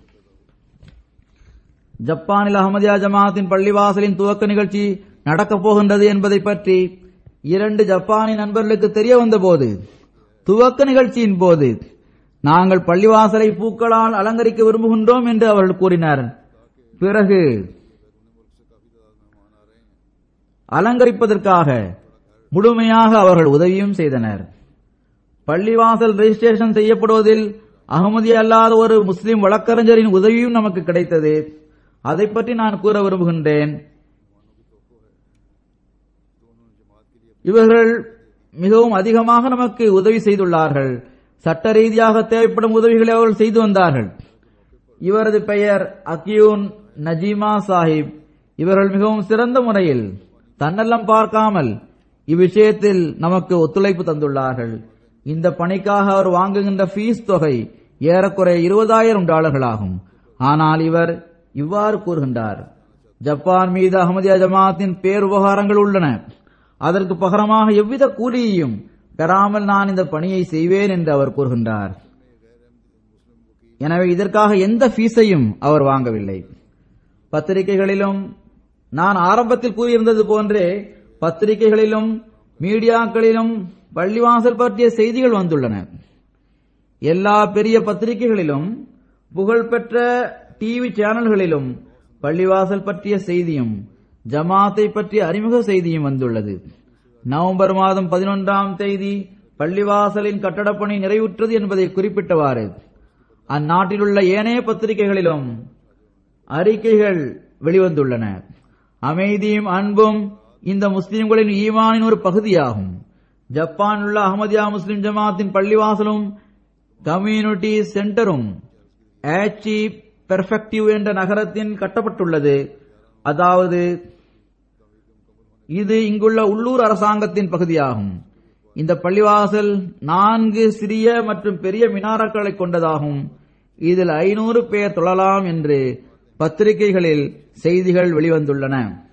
ஜப்பானில் அகமதியா ஜமாத்தின் பள்ளிவாசலின் துவக்க நிகழ்ச்சி நடக்கப் போகின்றது என்பதை பற்றி இரண்டு ஜப்பானிய நண்பர்களுக்கு தெரிய வந்தபோது துவக்க நிகழ்ச்சியின் போது நாங்கள் பள்ளிவாசலை பூக்களால் அலங்கரிக்க விரும்புகின்றோம் என்று அவர்கள் கூறினர் பிறகு அலங்கரிப்பதற்காக முழுமையாக அவர்கள் உதவியும் செய்தனர் பள்ளிவாசல் ரெஜிஸ்ட்ரேஷன் செய்யப்படுவதில் அகமதி அல்லாத ஒரு முஸ்லிம் வழக்கறிஞரின் உதவியும் நமக்கு கிடைத்தது அதை பற்றி நான் கூற விரும்புகின்றேன் இவர்கள் மிகவும் அதிகமாக நமக்கு உதவி செய்துள்ளார்கள் சட்ட ரீதியாக தேவைப்படும் உதவிகளை அவர்கள் செய்து வந்தார்கள் இவரது பெயர் அக்யூன் நஜீமா சாஹிப் இவர்கள் மிகவும் சிறந்த முறையில் தன்னலம் பார்க்காமல் இவ்விஷயத்தில் நமக்கு ஒத்துழைப்பு தந்துள்ளார்கள் இந்த பணிக்காக அவர் வாங்குகின்ற ஃபீஸ் தொகை ஏறக்குறைய இருபதாயிரம் டாலர்களாகும் ஆனால் இவர் இவ்வாறு கூறுகின்றார் ஜப்பான் மீது அகமதியா ஜமாத்தின் பேருபகாரங்கள் உள்ளன அதற்கு பகரமாக எவ்வித கூலியையும் பெறாமல் நான் இந்த பணியை செய்வேன் என்று அவர் கூறுகின்றார் எனவே இதற்காக எந்த ஃபீஸையும் அவர் வாங்கவில்லை பத்திரிகைகளிலும் நான் ஆரம்பத்தில் கூறியிருந்தது போன்றே பத்திரிகைகளிலும் மீடியாக்களிலும் பள்ளிவாசல் பற்றிய செய்திகள் வந்துள்ளன எல்லா பெரிய பத்திரிகைகளிலும் புகழ்பெற்ற டிவி சேனல்களிலும் பள்ளிவாசல் பற்றிய செய்தியும் ஜமாத்தை பற்றிய அறிமுக செய்தியும் வந்துள்ளது நவம்பர் மாதம் பதினொன்றாம் தேதி பள்ளிவாசலின் கட்டடப்பணி நிறைவுற்றது என்பதை குறிப்பிட்டவாறு அந்நாட்டிலுள்ள ஏனைய பத்திரிகைகளிலும் அறிக்கைகள் வெளிவந்துள்ளன அமைதியும் அன்பும் இந்த முஸ்லிம்களின் ஈமானின் ஒரு பகுதியாகும் ஜப்பான் உள்ள அகமதியா முஸ்லிம் ஜமாத்தின் பள்ளிவாசலும் கம்யூனிட்டி சென்டரும் ஆச்சி பெர்ஃபெக்டிவ் என்ற நகரத்தின் கட்டப்பட்டுள்ளது அதாவது இது இங்குள்ள உள்ளூர் அரசாங்கத்தின் பகுதியாகும் இந்த பள்ளிவாசல் நான்கு சிறிய மற்றும் பெரிய மினாரக்களை கொண்டதாகும் இதில் ஐநூறு பேர் தொழலாம் என்று பத்திரிகைகளில் செய்திகள் வெளிவந்துள்ளன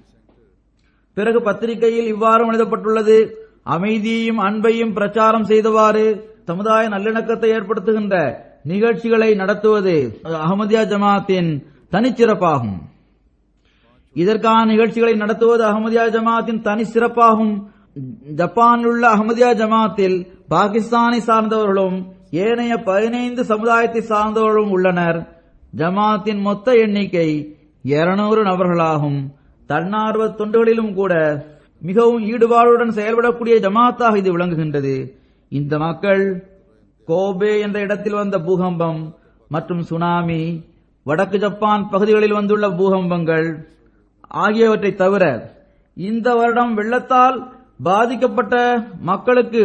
பிறகு பத்திரிகையில் இவ்வாறு எழுதப்பட்டுள்ளது அமைதியையும் அன்பையும் பிரச்சாரம் செய்தவாறு சமுதாய நல்லிணக்கத்தை ஏற்படுத்துகின்ற நிகழ்ச்சிகளை நடத்துவது அகமதியா ஜமாத்தின் தனிச்சிறப்பாகும் இதற்கான நிகழ்ச்சிகளை நடத்துவது அகமதியா ஜமாத்தின் தனி சிறப்பாகும் ஜப்பானில் உள்ள அகமதியா ஜமாத்தில் பாகிஸ்தானை சார்ந்தவர்களும் ஏனைய பதினைந்து சமுதாயத்தை சார்ந்தவர்களும் உள்ளனர் ஜமாத்தின் மொத்த எண்ணிக்கை 200 நபர்களாகும் தன்னார்வ தொண்டுகளிலும் கூட மிகவும் ஈடுபாடுடன் செயல்படக்கூடிய ஜமாத்தாக இது விளங்குகின்றது இந்த மக்கள் கோபே என்ற இடத்தில் வந்த பூகம்பம் மற்றும் சுனாமி வடக்கு ஜப்பான் பகுதிகளில் வந்துள்ள பூகம்பங்கள் ஆகியவற்றை தவிர இந்த வருடம் வெள்ளத்தால் பாதிக்கப்பட்ட மக்களுக்கு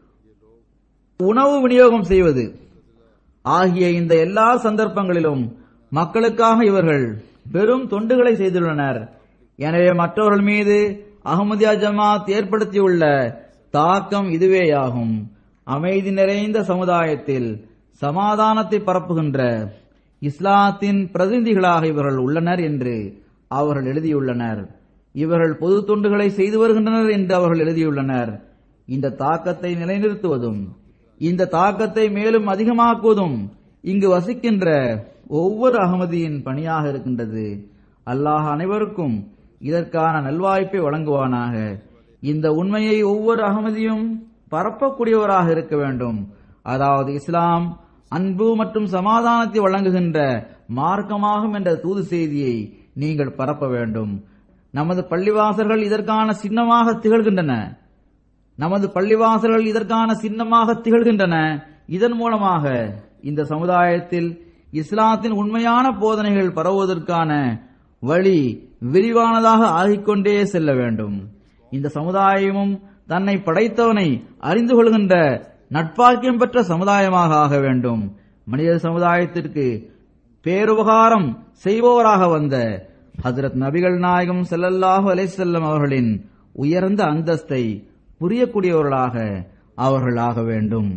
உணவு விநியோகம் செய்வது ஆகிய இந்த எல்லா சந்தர்ப்பங்களிலும் மக்களுக்காக இவர்கள் பெரும் தொண்டுகளை செய்துள்ளனர் எனவே மற்றவர்கள் மீது அகமதியா ஜமாத் ஏற்படுத்தியுள்ள தாக்கம் இதுவேயாகும் அமைதி நிறைந்த சமுதாயத்தில் சமாதானத்தை பரப்புகின்ற இஸ்லாத்தின் பிரதிநிதிகளாக இவர்கள் உள்ளனர் என்று அவர்கள் எழுதியுள்ளனர் இவர்கள் பொது தொண்டுகளை செய்து வருகின்றனர் என்று அவர்கள் எழுதியுள்ளனர் இந்த தாக்கத்தை நிலைநிறுத்துவதும் இந்த தாக்கத்தை மேலும் அதிகமாக்குவதும் இங்கு வசிக்கின்ற ஒவ்வொரு அகமதியின் பணியாக இருக்கின்றது அல்லாஹ் அனைவருக்கும் இதற்கான நல்வாய்ப்பை வழங்குவானாக இந்த உண்மையை ஒவ்வொரு அகமதியும் பரப்பக்கூடியவராக இருக்க வேண்டும் அதாவது இஸ்லாம் அன்பு மற்றும் சமாதானத்தை வழங்குகின்ற மார்க்கமாகும் என்ற தூது செய்தியை நீங்கள் பரப்ப வேண்டும் நமது பள்ளிவாசல்கள் இதற்கான சின்னமாக திகழ்கின்றன நமது பள்ளிவாசல்கள் இதற்கான சின்னமாக திகழ்கின்றன இதன் மூலமாக இந்த சமுதாயத்தில் இஸ்லாத்தின் உண்மையான போதனைகள் பரவுவதற்கான வழி விரிவானதாக ஆகிக்கொண்டே செல்ல வேண்டும் இந்த சமுதாயமும் தன்னை படைத்தவனை அறிந்து கொள்கின்ற நட்பாக்கியம் பெற்ற சமுதாயமாக ஆக வேண்டும் மனித சமுதாயத்திற்கு பேருபகாரம் செய்பவராக வந்த ஹஜரத் நபிகள் நாயகம் ஸல்லல்லாஹு அலைஹி வஸல்லம் அவர்களின் உயர்ந்த அந்தஸ்தை புரியக்கூடியவர்களாக அவர்கள் ஆக வேண்டும்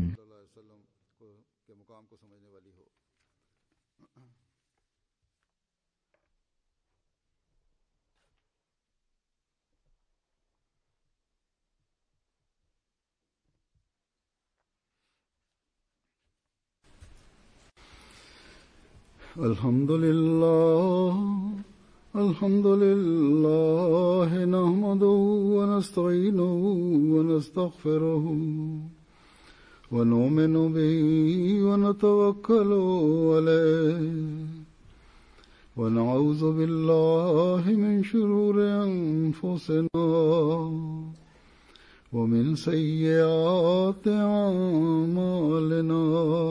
के मुकाम को समझने वाली हो الحمد لله الحمد لله نحمده ونستعينه ونستغفره ونؤمن به ونتوكل عليه ونعوذ بالله من شرور أنفسنا ومن سيئات أعمالنا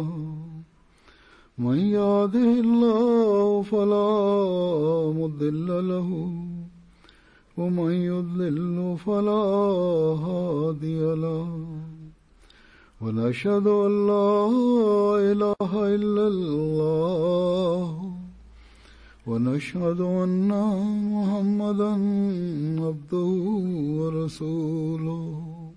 من يهده الله فلا مضل له ومن يضلل فلا هادي له ونشهد أن لا إله إلا الله ونشهد أن محمدا عبده ورسوله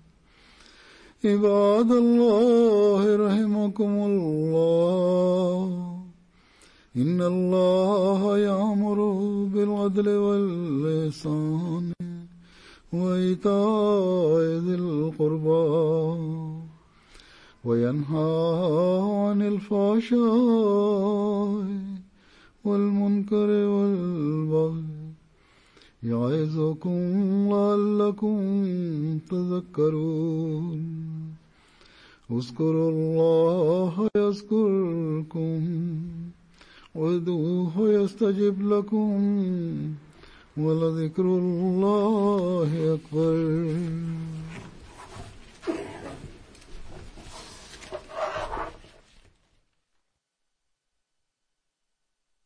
عباد الله رحمكم الله إن الله يأمر بالعدل واللسان وإيتاء ذي القربى وينهى عن الفحشاء والمنكر والبغي يعظكم لعلكم تذكرون اذكروا الله يذكركم وادعوه يستجب لكم ولذكر الله أكبر